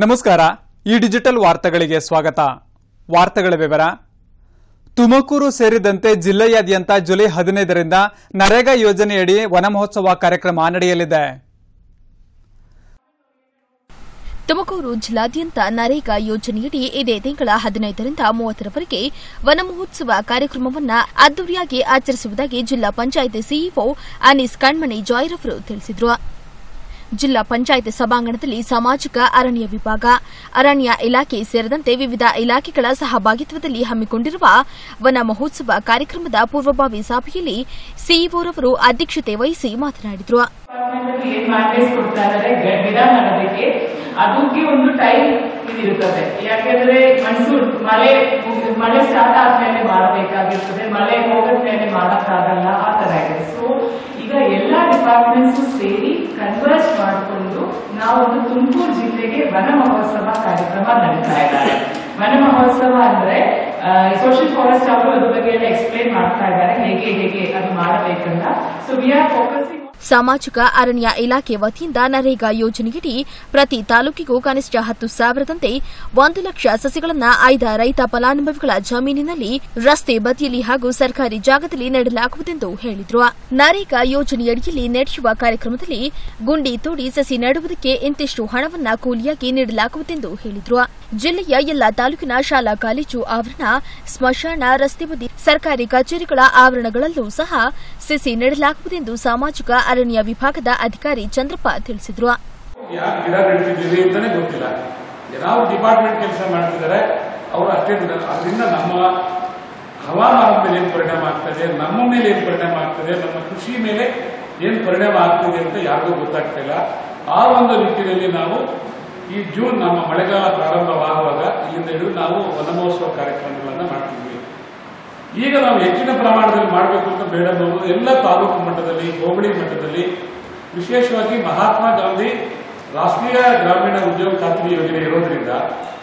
ನಮಸ್ಕಾರ ಈ ಡಿಜಿಟಲ್ ವಾರ್ತೆಗಳಿಗೆ ಸ್ವಾಗತ ವಾರ್ತೆಗಳ ವಿವರ ತುಮಕೂರು ಸೇರಿದಂತೆ ಜಿಲ್ಲೆಯಾದ್ಯಂತ ಜುಲೈ ಹದಿನೈದರಿಂದ ನರೇಗಾ ಯೋಜನೆಯಡಿ ವನ ಮಹೋತ್ಸವ ಕಾರ್ಯಕ್ರಮ ನಡೆಯಲಿದೆ ತುಮಕೂರು ಜಿಲ್ಲಾದ್ಯಂತ ನರೇಗಾ ಯೋಜನೆಯಡಿ ಇದೇ ತಿಂಗಳ ಹದಿನೈದರಿಂದ ಮೂವತ್ತರವರೆಗೆ ವನ ಮಹೋತ್ಸವ ಕಾರ್ಯಕ್ರಮವನ್ನು ಅದ್ದೂರಿಯಾಗಿ ಆಚರಿಸುವುದಾಗಿ ಜಿಲ್ಲಾ ಪಂಚಾಯಿತಿ ಸಿಇಒ ಅನೀಸ್ ಕಣ್ಮಣಿ ಜಾಯ್ರವರು ತಿಳಿಸಿದರು ಜಿಲ್ಲಾ ಪಂಚಾಯತ್ ಸಭಾಂಗಣದಲ್ಲಿ ಸಾಮಾಜಿಕ ಅರಣ್ಯ ವಿಭಾಗ ಅರಣ್ಯ ಇಲಾಖೆ ಸೇರಿದಂತೆ ವಿವಿಧ ಇಲಾಖೆಗಳ ಸಹಭಾಗಿತ್ವದಲ್ಲಿ ಹಮ್ಮಿಕೊಂಡಿರುವ ವನ ಮಹೋತ್ಸವ ಕಾರ್ಯಕ್ರಮದ ಪೂರ್ವಭಾವಿ ಸಭೆಯಲ್ಲಿ ಸಿಇಒರವರು ಅಧ್ಯಕ್ಷತೆ ವಹಿಸಿ ಮಾತನಾಡಿದರು ಡಿಪಾರ್ಟ್ಮೆಂಟ್ ಏನ್ ಮ್ಯಾಂಡೇಟ್ ಕೊಡ್ತಾ ಇದಾರೆ ಗ- ಗಿಡ ನೆಡೋದಕ್ಕೆ ಅದಕ್ಕೆ ಒಂದು ಟೈಮ್ ಇದಿರುತ್ತದೆ ಯಾಕೆಂದ್ರೆ ಮನ್ಸೂನ್ ಮಳೆ ಮುಗಿ- ಮಳೆ ಸ್ಟಾರ್ಟ್ ಆದ್ಮೇಲೆ ಮಾಡಬೇಕಾಗಿರ್ತದೆ ಮಳೆ ಹೋಗದ್ಮೇಲೆ ಮಾಡಕ್ಕಾಗಲ್ಲ ಆ ತರ ಇದೆ ಸೊ ಈಗ ಎಲ್ಲಾ ಡಿಪಾರ್ಟ್ಮೆಂಟ್ಸ್ ಸೇರಿ ಕನ್ವರ್ಸ್ ಮಾಡಿಕೊಂಡು ನಾವು ಒಂದು ತುಮಕೂರು ಜಿಲ್ಲೆಗೆ ವನ ಮಹೋತ್ಸವ ಕಾರ್ಯಕ್ರಮ ನಡೀತಾ ಇದ್ದಾರೆ ವನ ಮಹೋತ್ಸವ ಅಂದ್ರೆ ಸೋಷಿಯಲ್ ಫಾರೆಸ್ಟ್ ಅವರು ಅದ್ರ ಬಗ್ಗೆ ಎಲ್ಲ ಎಕ್ಸ್ಪ್ಲೈನ್ ಮಾಡ್ತಾ ಇದ್ದಾರೆ ಹೇಗೆ ಹೇಗೆ ಅದು ಮಾಡಬೇಕಂತ ಸೊ ವಿ ಆರ್ ಫೋಕಸಿಂಗ್ ಸಾಮಾಜಿಕ ಅರಣ್ಯ ಇಲಾಖೆ ವತಿಯಿಂದ ನರೇಗಾ ಯೋಜನೆಯಡಿ ಪ್ರತಿ ತಾಲೂಕಿಗೂ ಕನಿಷ್ಠ ಹತ್ತು ಸಾವಿರದಂತೆ ಒಂದು ಲಕ್ಷ ಸಸಿಗಳನ್ನು ಆಯ್ದ ರೈತ ಫಲಾನುಭವಿಗಳ ಜಮೀನಿನಲ್ಲಿ ರಸ್ತೆ ಬದಿಯಲ್ಲಿ ಹಾಗೂ ಸರ್ಕಾರಿ ಜಾಗದಲ್ಲಿ ನೆಡಲಾಗುವುದೆಂದು ಹೇಳಿದರು ನರೇಗಾ ಯೋಜನೆಯಡಿಯಲ್ಲಿ ನಡೆಯುವ ಕಾರ್ಯಕ್ರಮದಲ್ಲಿ ಗುಂಡಿ ತೋಡಿ ಸಸಿ ನೆಡುವುದಕ್ಕೆ ಇಂತಿಷ್ಟು ಹಣವನ್ನ ಕೂಲಿಯಾಗಿ ನೀಡಲಾಗುವುದೆಂದು ಹೇಳಿದರು ಜಿಲ್ಲೆಯ ಎಲ್ಲಾ ತಾಲೂಕಿನ ಶಾಲಾ ಕಾಲೇಜು ಆವರಣ ಸ್ಮಶಾನ ರಸ್ತೆ ಬದಿ ಸರ್ಕಾರಿ ಕಚೇರಿಗಳ ಆವರಣಗಳಲ್ಲೂ ಸಹ ಸಸಿ ನೆಡಲಾಗುವುದೆಂದು ಸಾಮಾಜಿಕ ಅರಣ್ಯ ವಿಭಾಗದ ಅಧಿಕಾರಿ ಚಂದ್ರಪ್ಪ ತಿಳಿಸಿದರು ಯಾಕೆ ಗಿಡ ನೆಡ್ತಿದ್ದೀವಿ ಅಂತಾನೆ ಗೊತ್ತಿಲ್ಲ ಯಾವ ಡಿಪಾರ್ಟ್ಮೆಂಟ್ ಕೆಲಸ ಮಾಡ್ತಿದ್ದಾರೆ ಅವರು ಅಷ್ಟೇ ಗಿಡ ಅದರಿಂದ ನಮ್ಮ ಹವಾಮಾನದ ಮೇಲೆ ಏನು ಪರಿಣಾಮ ಆಗ್ತದೆ ನಮ್ಮ ಮೇಲೆ ಏನು ಪರಿಣಾಮ ಆಗ್ತದೆ ನಮ್ಮ ಕೃಷಿ ಮೇಲೆ ಏನು ಪರಿಣಾಮ ಆಗ್ತದೆ ಅಂತ ಯಾರಿಗೂ ಗೊತ್ತಾಗ್ತಿಲ್ಲ ಆ ಒಂದು ನಿಟ್ಟಿನಲ್ಲಿ ನಾವು ಈ ಜೂನ್ ನಮ್ಮ ಮಳೆಗಾಲ ಪ್ರಾರಂಭವಾಗುವಾಗ ಇಲ್ಲಿಂದ ಹಿಡಿದು ನಾವು ವನಮಹೋತ್ಸವ ಕಾರ್ಯಕ್ರಮಗಳನ್ನು ಮಾಡ್ತಿದ್ವಿ ಈಗ ನಾವು ಹೆಚ್ಚಿನ ಪ್ರಮಾಣದಲ್ಲಿ ಮಾಡಬೇಕು ಅಂತ ಮೇಡಮ್ ಅವರು ಎಲ್ಲ ತಾಲೂಕು ಮಟ್ಟದಲ್ಲಿ ಹೋಬಳಿ ಮಟ್ಟದಲ್ಲಿ ವಿಶೇಷವಾಗಿ ಮಹಾತ್ಮ ಗಾಂಧಿ ರಾಷ್ಟ್ರೀಯ ಗ್ರಾಮೀಣ ಉದ್ಯೋಗ ಖಾತ್ರಿ ಯೋಜನೆ ಇರೋದ್ರಿಂದ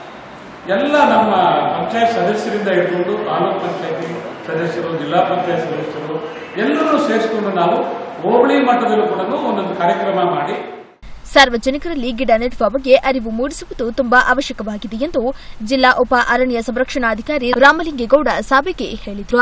ಎಲ್ಲ ನಮ್ಮ ಪಂಚಾಯತ್ ಸದಸ್ಯರಿಂದ ಹಿಡ್ಕೊಂಡು ತಾಲೂಕ್ ಪಂಚಾಯತಿ ಸದಸ್ಯರು ಜಿಲ್ಲಾ ಪಂಚಾಯತ್ ಸದಸ್ಯರು ಎಲ್ಲರೂ ಸೇರಿಸಿಕೊಂಡು ನಾವು ಹೋಬಳಿ ಮಟ್ಟದಲ್ಲೂ ಕೂಡ ಒಂದೊಂದು ಕಾರ್ಯಕ್ರಮ ಮಾಡಿ ಸಾರ್ವಜನಿಕರಲ್ಲಿ ಗಿಡ ನೆಡುವ ಬಗ್ಗೆ ಅರಿವು ಮೂಡಿಸುವುದು ತುಂಬಾ ಅವಶ್ಯಕವಾಗಿದೆ ಎಂದು ಜಿಲ್ಲಾ ಉಪ ಅರಣ್ಯ ಸಂರಕ್ಷಣಾಧಿಕಾರಿ ರಾಮಲಿಂಗೇಗೌಡ ಸಭೆಗೆ ಹೇಳಿದರು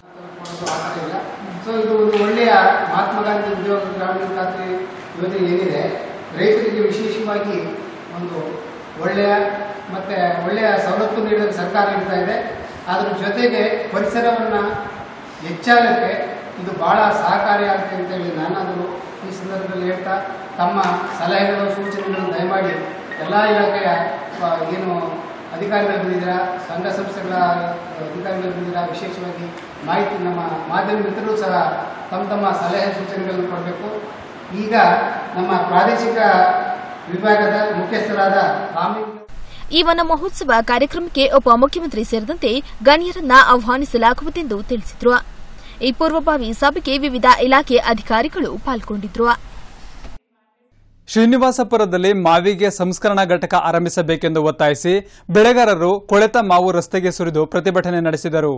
ಇಲ್ಲ ಸೊ ಇದು ಒಂದು ಒಳ್ಳೆಯ ಮಹಾತ್ಮ ಗಾಂಧಿ ಉದ್ಯೋಗ ಗ್ರಾಮೀಣ ಖಾತ್ರಿ ಯೋಜನೆ ಏನಿದೆ ರೈತರಿಗೆ ವಿಶೇಷವಾಗಿ ಒಂದು ಒಳ್ಳೆಯ ಮತ್ತೆ ಒಳ್ಳೆಯ ಸವಲತ್ತು ನೀಡಲು ಸರ್ಕಾರ ನೀಡ್ತಾ ಇದೆ ಅದರ ಜೊತೆಗೆ ಪರಿಸರವನ್ನು ಹೆಚ್ಚಾಗಕ್ಕೆ ಇದು ಬಹಳ ಸಹಕಾರಿಯಾಗುತ್ತೆ ಅಂತೇಳಿ ನಾನಾದರೂ ಈ ಸಂದರ್ಭದಲ್ಲಿ ಹೇಳ್ತಾ ತಮ್ಮ ಸಲಹೆಗಳು ಸೂಚನೆಗಳನ್ನು ದಯಮಾಡಿ ಎಲ್ಲ ಇಲಾಖೆಯ ಆ, ಏನು ಅಧಿಕಾರಿಗಳು ಬಂದಿದ್ದೀರಾ ಸಂಘ ಸಂಸ್ಥೆಗಳ ಅಧಿಕಾರಿಗಳು ಬಂದಿದ್ದೀರಾ ವಿಶೇಷವಾಗಿ ಮಾಹಿತಿ ನಮ್ಮ ಮಾಧ್ಯಮ ಮಿತ್ರರು ಸಹ ತಮ್ಮ ತಮ್ಮ ಸಲಹೆ ಸೂಚನೆಗಳನ್ನು ಕೊಡಬೇಕು ಈಗ ನಮ್ಮ ಪ್ರಾದೇಶಿಕ ವಿಭಾಗದ ಮುಖ್ಯಸ್ಥರಾದ ರಾಮಲಿಂಗ ಈ ವನ ಮಹೋತ್ಸವ ಕಾರ್ಯಕ್ರಮಕ್ಕೆ ಉಪಮುಖ್ಯಮಂತ್ರಿ ಸೇರಿದಂತೆ ಗಣ್ಯರನ್ನ ಆಹ್ವಾನಿಸಲಾಗುವುದೆಂದು ತಿಳಿಸಿದರು ಈ ಪೂರ್ವಭಾವಿ ಸಭೆಗೆ ವಿವಿಧ ಇಲಾಖೆ ಅಧಿಕಾರಿಗಳು ಪಾಲ್ಗೊಂಡಿದ್ದರು ಶ್ರೀನಿವಾಸಪುರದಲ್ಲಿ ಮಾವಿಗೆ ಸಂಸ್ಕರಣಾ ಘಟಕ ಆರಂಭಿಸಬೇಕೆಂದು ಒತ್ತಾಯಿಸಿ ಬೆಳೆಗಾರರು ಕೊಳೆತ ಮಾವು ರಸ್ತೆಗೆ ಸುರಿದು ಪ್ರತಿಭಟನೆ ನಡೆಸಿದರು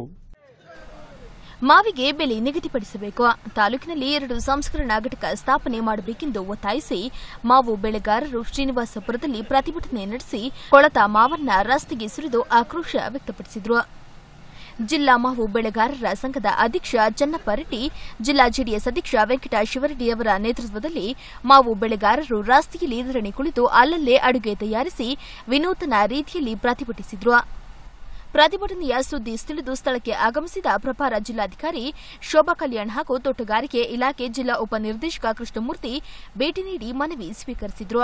ಮಾವಿಗೆ ಬೆಲೆ ನಿಗದಿಪಡಿಸಬೇಕು ತಾಲೂಕಿನಲ್ಲಿ ಎರಡು ಸಂಸ್ಕರಣಾ ಘಟಕ ಸ್ಥಾಪನೆ ಮಾಡಬೇಕೆಂದು ಒತ್ತಾಯಿಸಿ ಮಾವು ಬೆಳೆಗಾರರು ಶ್ರೀನಿವಾಸಪುರದಲ್ಲಿ ಪ್ರತಿಭಟನೆ ನಡೆಸಿ ಕೊಳತ ಮಾವನ್ನ ರಸ್ತೆಗೆ ಸುರಿದು ಆಕ್ರೋಶ ವ್ಯಕ್ತಪಡಿಸಿದರು ಜಿಲ್ಲಾ ಮಾವು ಬೆಳೆಗಾರರ ಸಂಘದ ಅಧ್ಯಕ್ಷ ಚನ್ನಪ್ಪ ರೆಡ್ಡಿ ಜಿಲ್ಲಾ ಜೆಡಿಎಸ್ ಅಧ್ಯಕ್ಷ ವೆಂಕಟ ಶಿವರೆಡ್ಡಿ ಅವರ ನೇತೃತ್ವದಲ್ಲಿ ಮಾವು ಬೆಳೆಗಾರರು ರಸ್ತೆಯಲ್ಲಿ ಧರಣಿ ಕುಳಿತು ಅಲ್ಲಲ್ಲೇ ಅಡುಗೆ ತಯಾರಿಸಿ ವಿನೂತನ ರೀತಿಯಲ್ಲಿ ಪ್ರತಿಭಟಿಸಿದ್ರು ಪ್ರತಿಭಟನೆಯ ಸುದ್ದಿ ತಿಳಿದು ಸ್ಥಳಕ್ಕೆ ಆಗಮಿಸಿದ ಪ್ರಭಾರ ಜಿಲ್ಲಾಧಿಕಾರಿ ಶೋಭಾ ಕಲ್ಯಾಣ್ ಹಾಗೂ ತೋಟಗಾರಿಕೆ ಇಲಾಖೆ ಜಿಲ್ಲಾ ಉಪನಿರ್ದೇಶಕ ಕೃಷ್ಣಮೂರ್ತಿ ಭೇಟಿ ನೀಡಿ ಮನವಿ ಸ್ವೀಕರಿಸಿದ್ರು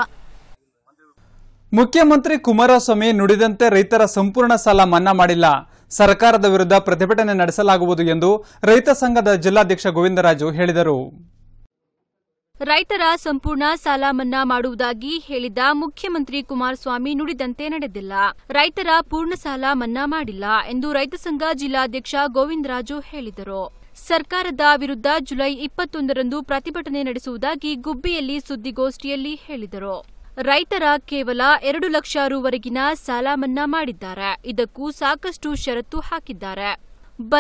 ಮುಖ್ಯಮಂತ್ರಿ ಕುಮಾರಸ್ವಾಮಿ ನುಡಿದಂತೆ ರೈತರ ಸಂಪೂರ್ಣ ಸಾಲ ಮನ್ನಾ ಮಾಡಿಲ್ಲ ಸರ್ಕಾರದ ವಿರುದ್ಧ ಪ್ರತಿಭಟನೆ ನಡೆಸಲಾಗುವುದು ಎಂದು ರೈತ ಸಂಘದ ಜಿಲ್ಲಾಧ್ಯಕ್ಷ ಗೋವಿಂದರಾಜು ಹೇಳಿದರು ರೈತರ ಸಂಪೂರ್ಣ ಸಾಲ ಮನ್ನಾ ಮಾಡುವುದಾಗಿ ಹೇಳಿದ್ದ ಮುಖ್ಯಮಂತ್ರಿ ಕುಮಾರಸ್ವಾಮಿ ನುಡಿದಂತೆ ನಡೆದಿಲ್ಲ ರೈತರ ಪೂರ್ಣ ಸಾಲ ಮನ್ನಾ ಮಾಡಿಲ್ಲ ಎಂದು ರೈತ ಸಂಘ ಜಿಲ್ಲಾಧ್ಯಕ್ಷ ಗೋವಿಂದರಾಜು ಹೇಳಿದರು ಸರ್ಕಾರದ ವಿರುದ್ಧ ಜುಲೈ ಇಪ್ಪತ್ತೊಂದರಂದು ಪ್ರತಿಭಟನೆ ನಡೆಸುವುದಾಗಿ ಗುಬ್ಬಿಯಲ್ಲಿ ಸುದ್ದಿಗೋಷ್ಠಿಯಲ್ಲಿ ಹೇಳಿದರು ರೈತರ ಕೇವಲ ಎರಡು ಲಕ್ಷ ರುವರೆಗಿನ ಸಾಲ ಮನ್ನಾ ಮಾಡಿದ್ದಾರೆ ಇದಕ್ಕೂ ಸಾಕಷ್ಟು ಷರತ್ತು ಹಾಕಿದ್ದಾರೆ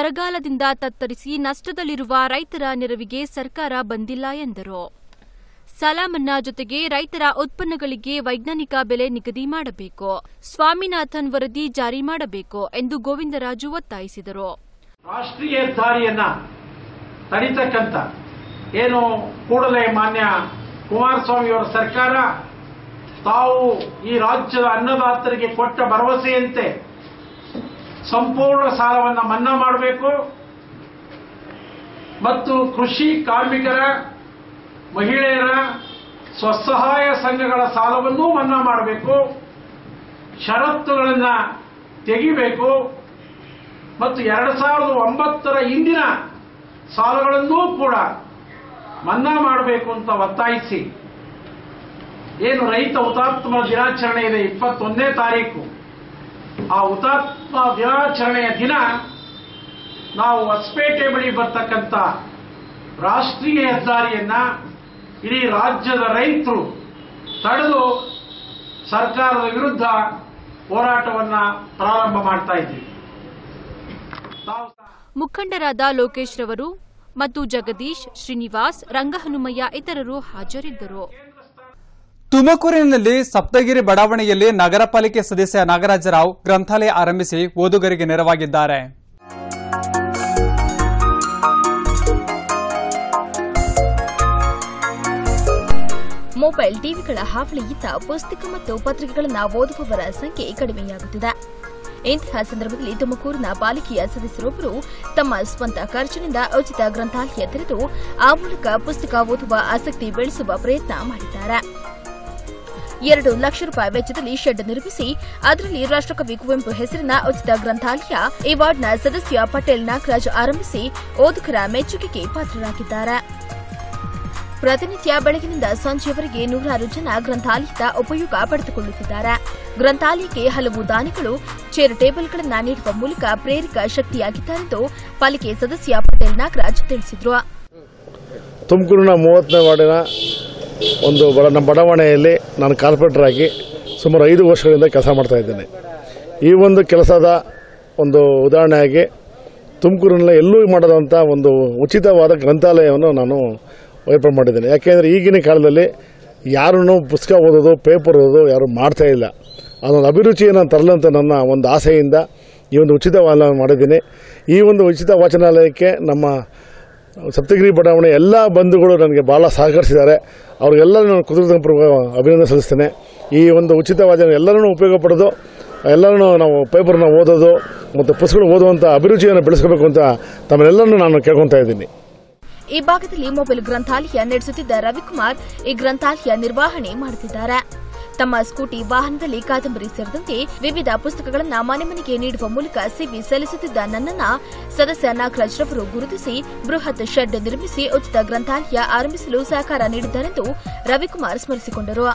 ಬರಗಾಲದಿಂದ ತತ್ತರಿಸಿ ನಷ್ಟದಲ್ಲಿರುವ ರೈತರ ನೆರವಿಗೆ ಸರ್ಕಾರ ಬಂದಿಲ್ಲ ಎಂದರು ಸಾಲ ಮನ್ನಾ ಜೊತೆಗೆ ರೈತರ ಉತ್ಪನ್ನಗಳಿಗೆ ವೈಜ್ಞಾನಿಕ ಬೆಲೆ ನಿಗದಿ ಮಾಡಬೇಕು ಸ್ವಾಮಿನಾಥನ್ ವರದಿ ಜಾರಿ ಮಾಡಬೇಕು ಎಂದು ಗೋವಿಂದರಾಜು ಒತ್ತಾಯಿಸಿದರು ರಾಷ್ಟ್ರೀಯ ಹೆದ್ದಾರಿಯನ್ನ ತಡಿತಕ್ಕಂಥ ಏನು ಕೂಡಲೇ ಮಾನ್ಯ ಕುಮಾರಸ್ವಾಮಿಯವರ ಸರ್ಕಾರ ತಾವು ಈ ರಾಜ್ಯದ ಅನ್ನದಾತರಿಗೆ ಕೊಟ್ಟ ಭರವಸೆಯಂತೆ ಸಂಪೂರ್ಣ ಸಾಲವನ್ನು ಮನ್ನಾ ಮಾಡಬೇಕು ಮತ್ತು ಕೃಷಿ ಕಾರ್ಮಿಕರ ಮಹಿಳೆಯರ ಸ್ವಸಹಾಯ ಸಂಘಗಳ ಸಾಲವನ್ನೂ ಮನ್ನಾ ಮಾಡಬೇಕು ಷರತ್ತುಗಳನ್ನು ತೆಗಿಬೇಕು ಮತ್ತು ಎರಡು ಸಾವಿರದ ಒಂಬತ್ತರ ಹಿಂದಿನ ಸಾಲಗಳನ್ನೂ ಕೂಡ ಮನ್ನಾ ಮಾಡಬೇಕು ಅಂತ ಒತ್ತಾಯಿಸಿ ಏನು ರೈತ ಹುತಾತ್ಮ ದಿನಾಚರಣೆ ಇದೆ ಇಪ್ಪತ್ತೊಂದನೇ ತಾರೀಕು ಆ ಹುತಾತ್ಮ ದಿನಾಚರಣೆಯ ದಿನ ನಾವು ಹೊಸಪೇಟೆ ಬಳಿ ಬರ್ತಕ್ಕಂಥ ರಾಷ್ಟ್ರೀಯ ಹೆದ್ದಾರಿಯನ್ನ ಇಡೀ ರಾಜ್ಯದ ರೈತರು ತಡೆದು ಸರ್ಕಾರದ ವಿರುದ್ಧ ಹೋರಾಟವನ್ನ ಪ್ರಾರಂಭ ಮಾಡ್ತಾ ಇದ್ದೀವಿ ತಾವು ಮುಖಂಡರಾದ ಲೋಕೇಶ್ ರವರು ಮತ್ತು ಜಗದೀಶ್ ಶ್ರೀನಿವಾಸ್ ರಂಗಹನುಮಯ್ಯ ಇತರರು ಹಾಜರಿದ್ದರು ತುಮಕೂರಿನಲ್ಲಿ ಸಪ್ತಗಿರಿ ಬಡಾವಣೆಯಲ್ಲಿ ನಗರ ಪಾಲಿಕೆ ಸದಸ್ಯ ನಾಗರಾಜರಾವ್ ಗ್ರಂಥಾಲಯ ಆರಂಭಿಸಿ ಓದುಗರಿಗೆ ನೆರವಾಗಿದ್ದಾರೆ ಮೊಬೈಲ್ ಟಿವಿಗಳ ಹಾವಳಿಯಿಂದ ಪುಸ್ತಕ ಮತ್ತು ಪತ್ರಿಕೆಗಳನ್ನು ಓದುವವರ ಸಂಖ್ಯೆ ಕಡಿಮೆಯಾಗುತ್ತಿದೆ ಇಂತಹ ಸಂದರ್ಭದಲ್ಲಿ ತುಮಕೂರಿನ ಪಾಲಿಕೆಯ ಸದಸ್ಯರೊಬ್ಬರು ತಮ್ಮ ಸ್ವಂತ ಖರ್ಚಿನಿಂದ ಉಚಿತ ಗ್ರಂಥಾಲಯ ತೆರೆದು ಆ ಮೂಲಕ ಪುಸ್ತಕ ಓದುವ ಆಸಕ್ತಿ ಬೆಳೆಸುವ ಪ್ರಯತ್ನ ಮಾಡಿದ್ದಾರೆ ಎರಡು ಲಕ್ಷ ರೂಪಾಯಿ ವೆಚ್ಚದಲ್ಲಿ ಶೆಡ್ ನಿರ್ಮಿಸಿ ಅದರಲ್ಲಿ ರಾಷ್ಟ್ರಕವಿ ಕುವೆಂಪು ಹೆಸರಿನ ಉಚಿತ ಗ್ರಂಥಾಲಯ ಈ ವಾರ್ಡ್ನ ಸದಸ್ಯ ಪಟೇಲ್ ನಾಗರಾಜ್ ಆರಂಭಿಸಿ ಓದುಗರ ಮೆಚ್ಚುಗೆಗೆ ಪಾತ್ರರಾಗಿದ್ದಾರೆ ಪ್ರತಿನಿತ್ಯ ಬೆಳಗಿನಿಂದ ಸಂಜೆಯವರೆಗೆ ನೂರಾರು ಜನ ಗ್ರಂಥಾಲಯದ ಉಪಯೋಗ ಪಡೆದುಕೊಳ್ಳುತ್ತಿದ್ದಾರೆ ಗ್ರಂಥಾಲಯಕ್ಕೆ ಹಲವು ದಾನಿಗಳು ಚೇರ್ ಟೇಬಲ್ಗಳನ್ನು ನೀಡುವ ಮೂಲಕ ಪ್ರೇರಕ ಶಕ್ತಿಯಾಗಿದ್ದಾರೆಂದು ಪಾಲಿಕೆ ಸದಸ್ಯ ಪಟೇಲ್ ನಾಗರಾಜ್ ತಿಳಿಸಿದರು ತುಮಕೂರಿನ ಮೂವತ್ತನೇ ವಾರ್ಡಿನ ಒಂದು ಬಡ ನಮ್ಮ ಬಡಾವಣೆಯಲ್ಲಿ ನಾನು ಕಾರ್ಪೊರೇಟರ್ ಆಗಿ ಸುಮಾರು ಐದು ವರ್ಷಗಳಿಂದ ಕೆಲಸ ಮಾಡ್ತಾ ಇದ್ದೇನೆ ಈ ಒಂದು ಕೆಲಸದ ಒಂದು ಉದಾಹರಣೆಯಾಗಿ ತುಮಕೂರಿನಲ್ಲಿ ಎಲ್ಲೂ ಮಾಡದಂಥ ಒಂದು ಉಚಿತವಾದ ಗ್ರಂಥಾಲಯವನ್ನು ನಾನು ಏರ್ಪಾಡು ಮಾಡಿದ್ದೇನೆ ಯಾಕೆಂದರೆ ಈಗಿನ ಕಾಲದಲ್ಲಿ ಯಾರೂ ಪುಸ್ತಕ ಓದೋದು ಪೇಪರ್ ಓದೋದು ಯಾರು ಮಾಡ್ತಾ ಇಲ್ಲ ಅದೊಂದು ಅಭಿರುಚಿಯನ್ನು ತರಲಂತ ನನ್ನ ಒಂದು ಆಸೆಯಿಂದ ಈ ಒಂದು ಉಚಿತ ವಾಚನ ಮಾಡಿದ್ದೀನಿ ಈ ಒಂದು ಉಚಿತ ವಾಚನಾಲಯಕ್ಕೆ ನಮ್ಮ ಸಪ್ತಗಿರಿ ಬಡಾವಣೆ ಎಲ್ಲ ಬಂಧುಗಳು ನನಗೆ ಭಾಳ ಸಹಕರಿಸಿದ್ದಾರೆ ಅವ್ರಿಗೆಲ್ಲ ನಾನು ಕೃತಜ್ಞಪೂರ್ವಕ ಅಭಿನಂದನೆ ಸಲ್ಲಿಸ್ತೇನೆ ಈ ಒಂದು ಉಚಿತ ವಾಚನ ಎಲ್ಲರನ್ನೂ ಉಪಯೋಗ ಪಡೆದು ಎಲ್ಲರನ್ನೂ ನಾವು ಪೇಪರ್ನ ಓದೋದು ಮತ್ತು ಪುಸ್ತಕಗಳು ಓದುವಂಥ ಅಭಿರುಚಿಯನ್ನು ಬೆಳೆಸ್ಕೋಬೇಕು ಅಂತ ತಮ್ಮನ್ನೆಲ್ಲರನ್ನೂ ನಾನು ಕೇಳ್ಕೊತಾ ಇದ್ದೀನಿ ಈ ಭಾಗದಲ್ಲಿ ಮೊಬೈಲ್ ಗ್ರಂಥಾಲಯ ನಡೆಸುತ್ತಿದ್ದ ರವಿಕುಮಾರ್ ಈ ಗ್ರಂಥಾಲಯ ನಿರ್ವಹಣೆ ಮಾಡುತ್ತಿದ್ದಾರೆ ತಮ್ಮ ಸ್ಕೂಟಿ ವಾಹನದಲ್ಲಿ ಕಾದಂಬರಿ ಸೇರಿದಂತೆ ವಿವಿಧ ಪುಸ್ತಕಗಳನ್ನು ಮನೆ ಮನೆಗೆ ನೀಡುವ ಮೂಲಕ ಸೇವೆ ಸಲ್ಲಿಸುತ್ತಿದ್ದ ನನ್ನನ್ನ ಸದಸ್ಯ ನಾಗರಾಜ್ ರವರು ಗುರುತಿಸಿ ಬೃಹತ್ ಶೆಡ್ ನಿರ್ಮಿಸಿ ಉಚಿತ ಗ್ರಂಥಾಲಯ ಆರಂಭಿಸಲು ಸಹಕಾರ ನೀಡಿದ್ದಾರೆಂದು ರವಿಕುಮಾರ್ ಸ್ಮರಿಸಿಕೊಂಡರು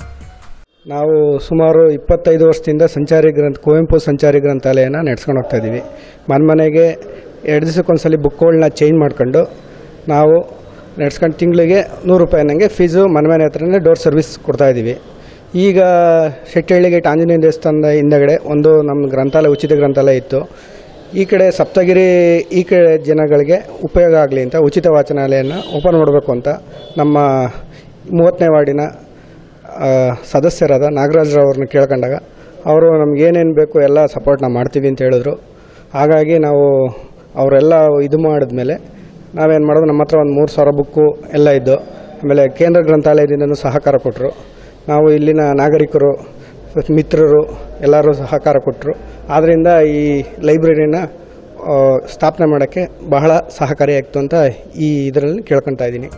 ನಾವು ಸುಮಾರು ಇಪ್ಪತ್ತೈದು ವರ್ಷದಿಂದ ಸಂಚಾರಿ ಗ್ರಂಥ ಕುವೆಂಪು ಸಂಚಾರಿ ಗ್ರಂಥಾಲಯನ ನಡೆಸ್ಕೊಂಡು ಹೋಗ್ತಾ ಇದ್ದೀವಿ ಮನೆ ಮನೆಗೆ ಎರಡು ದಿವಸಕ್ಕೊಂದ್ಸಲಿ ಬುಕ್ಗಳನ್ನ ಚೇಂಜ್ ಮಾಡ್ಕೊಂಡು ನಾವು ನಡೆಸ್ಕೊಂಡು ತಿಂಗಳಿಗೆ ನೂರು ರೂಪಾಯಿ ನನಗೆ ಫೀಸು ಮನೆ ಮನೆ ಹತ್ರನೇ ಡೋರ್ ಸರ್ವಿಸ್ ಕೊಡ್ತಾ ಇದ್ದೀವಿ ಈಗ ಶೆಟ್ಟಿಹಳ್ಳಿ ಗೇಟ್ ಆಂಜನೇಯ ದೇವಸ್ಥಾನದ ಹಿಂದಗಡೆ ಒಂದು ನಮ್ಮ ಗ್ರಂಥಾಲಯ ಉಚಿತ ಗ್ರಂಥಾಲಯ ಇತ್ತು ಈ ಕಡೆ ಸಪ್ತಗಿರಿ ಈ ಕಡೆ ಜನಗಳಿಗೆ ಉಪಯೋಗ ಆಗಲಿ ಅಂತ ಉಚಿತ ವಾಚನಾಲಯನ ಓಪನ್ ಮಾಡಬೇಕು ಅಂತ ನಮ್ಮ ಮೂವತ್ತನೇ ವಾರ್ಡಿನ ಆ, ಸದಸ್ಯರಾದ ನಾಗರಾಜ್ರವ್ರನ್ನ ಕೇಳ್ಕೊಂಡಾಗ ಅವರು ನಮ್ಗೆ ಏನೇನು ಬೇಕು ಎಲ್ಲ ಸಪೋರ್ಟ್ ನಾವು ಮಾಡ್ತೀವಿ ಅಂತ ಹೇಳಿದ್ರು ಹಾಗಾಗಿ ನಾವು ಅವರೆಲ್ಲ ಇದು ಮಾಡಿದ್ಮೇಲೆ ನಾವೇನು ಮಾಡೋದು ನಮ್ಮ ಹತ್ರ ಒಂದು ಮೂರು ಸಾವಿರ ಬುಕ್ಕು ಎಲ್ಲ ಇದ್ದು ಆಮೇಲೆ ಕೇಂದ್ರ ಗ್ರಂಥಾಲಯದಿಂದನೂ ಸಹಕಾರ ಕೊಟ್ಟರು ನಾವು ಇಲ್ಲಿನ ನಾಗರಿಕರು ಮಿತ್ರರು ಎಲ್ಲರೂ ಸಹಕಾರ ಕೊಟ್ಟರು ಆದ್ದರಿಂದ ಈ ಲೈಬ್ರರಿನ ಆ, ಸ್ಥಾಪನೆ ಮಾಡೋಕ್ಕೆ ಬಹಳ ಸಹಕಾರಿಯಾಗಿತ್ತು ಅಂತ ಈ ಇದರಲ್ಲಿ ಕೇಳ್ಕೊತಾ ಇದ್ದೀನಿ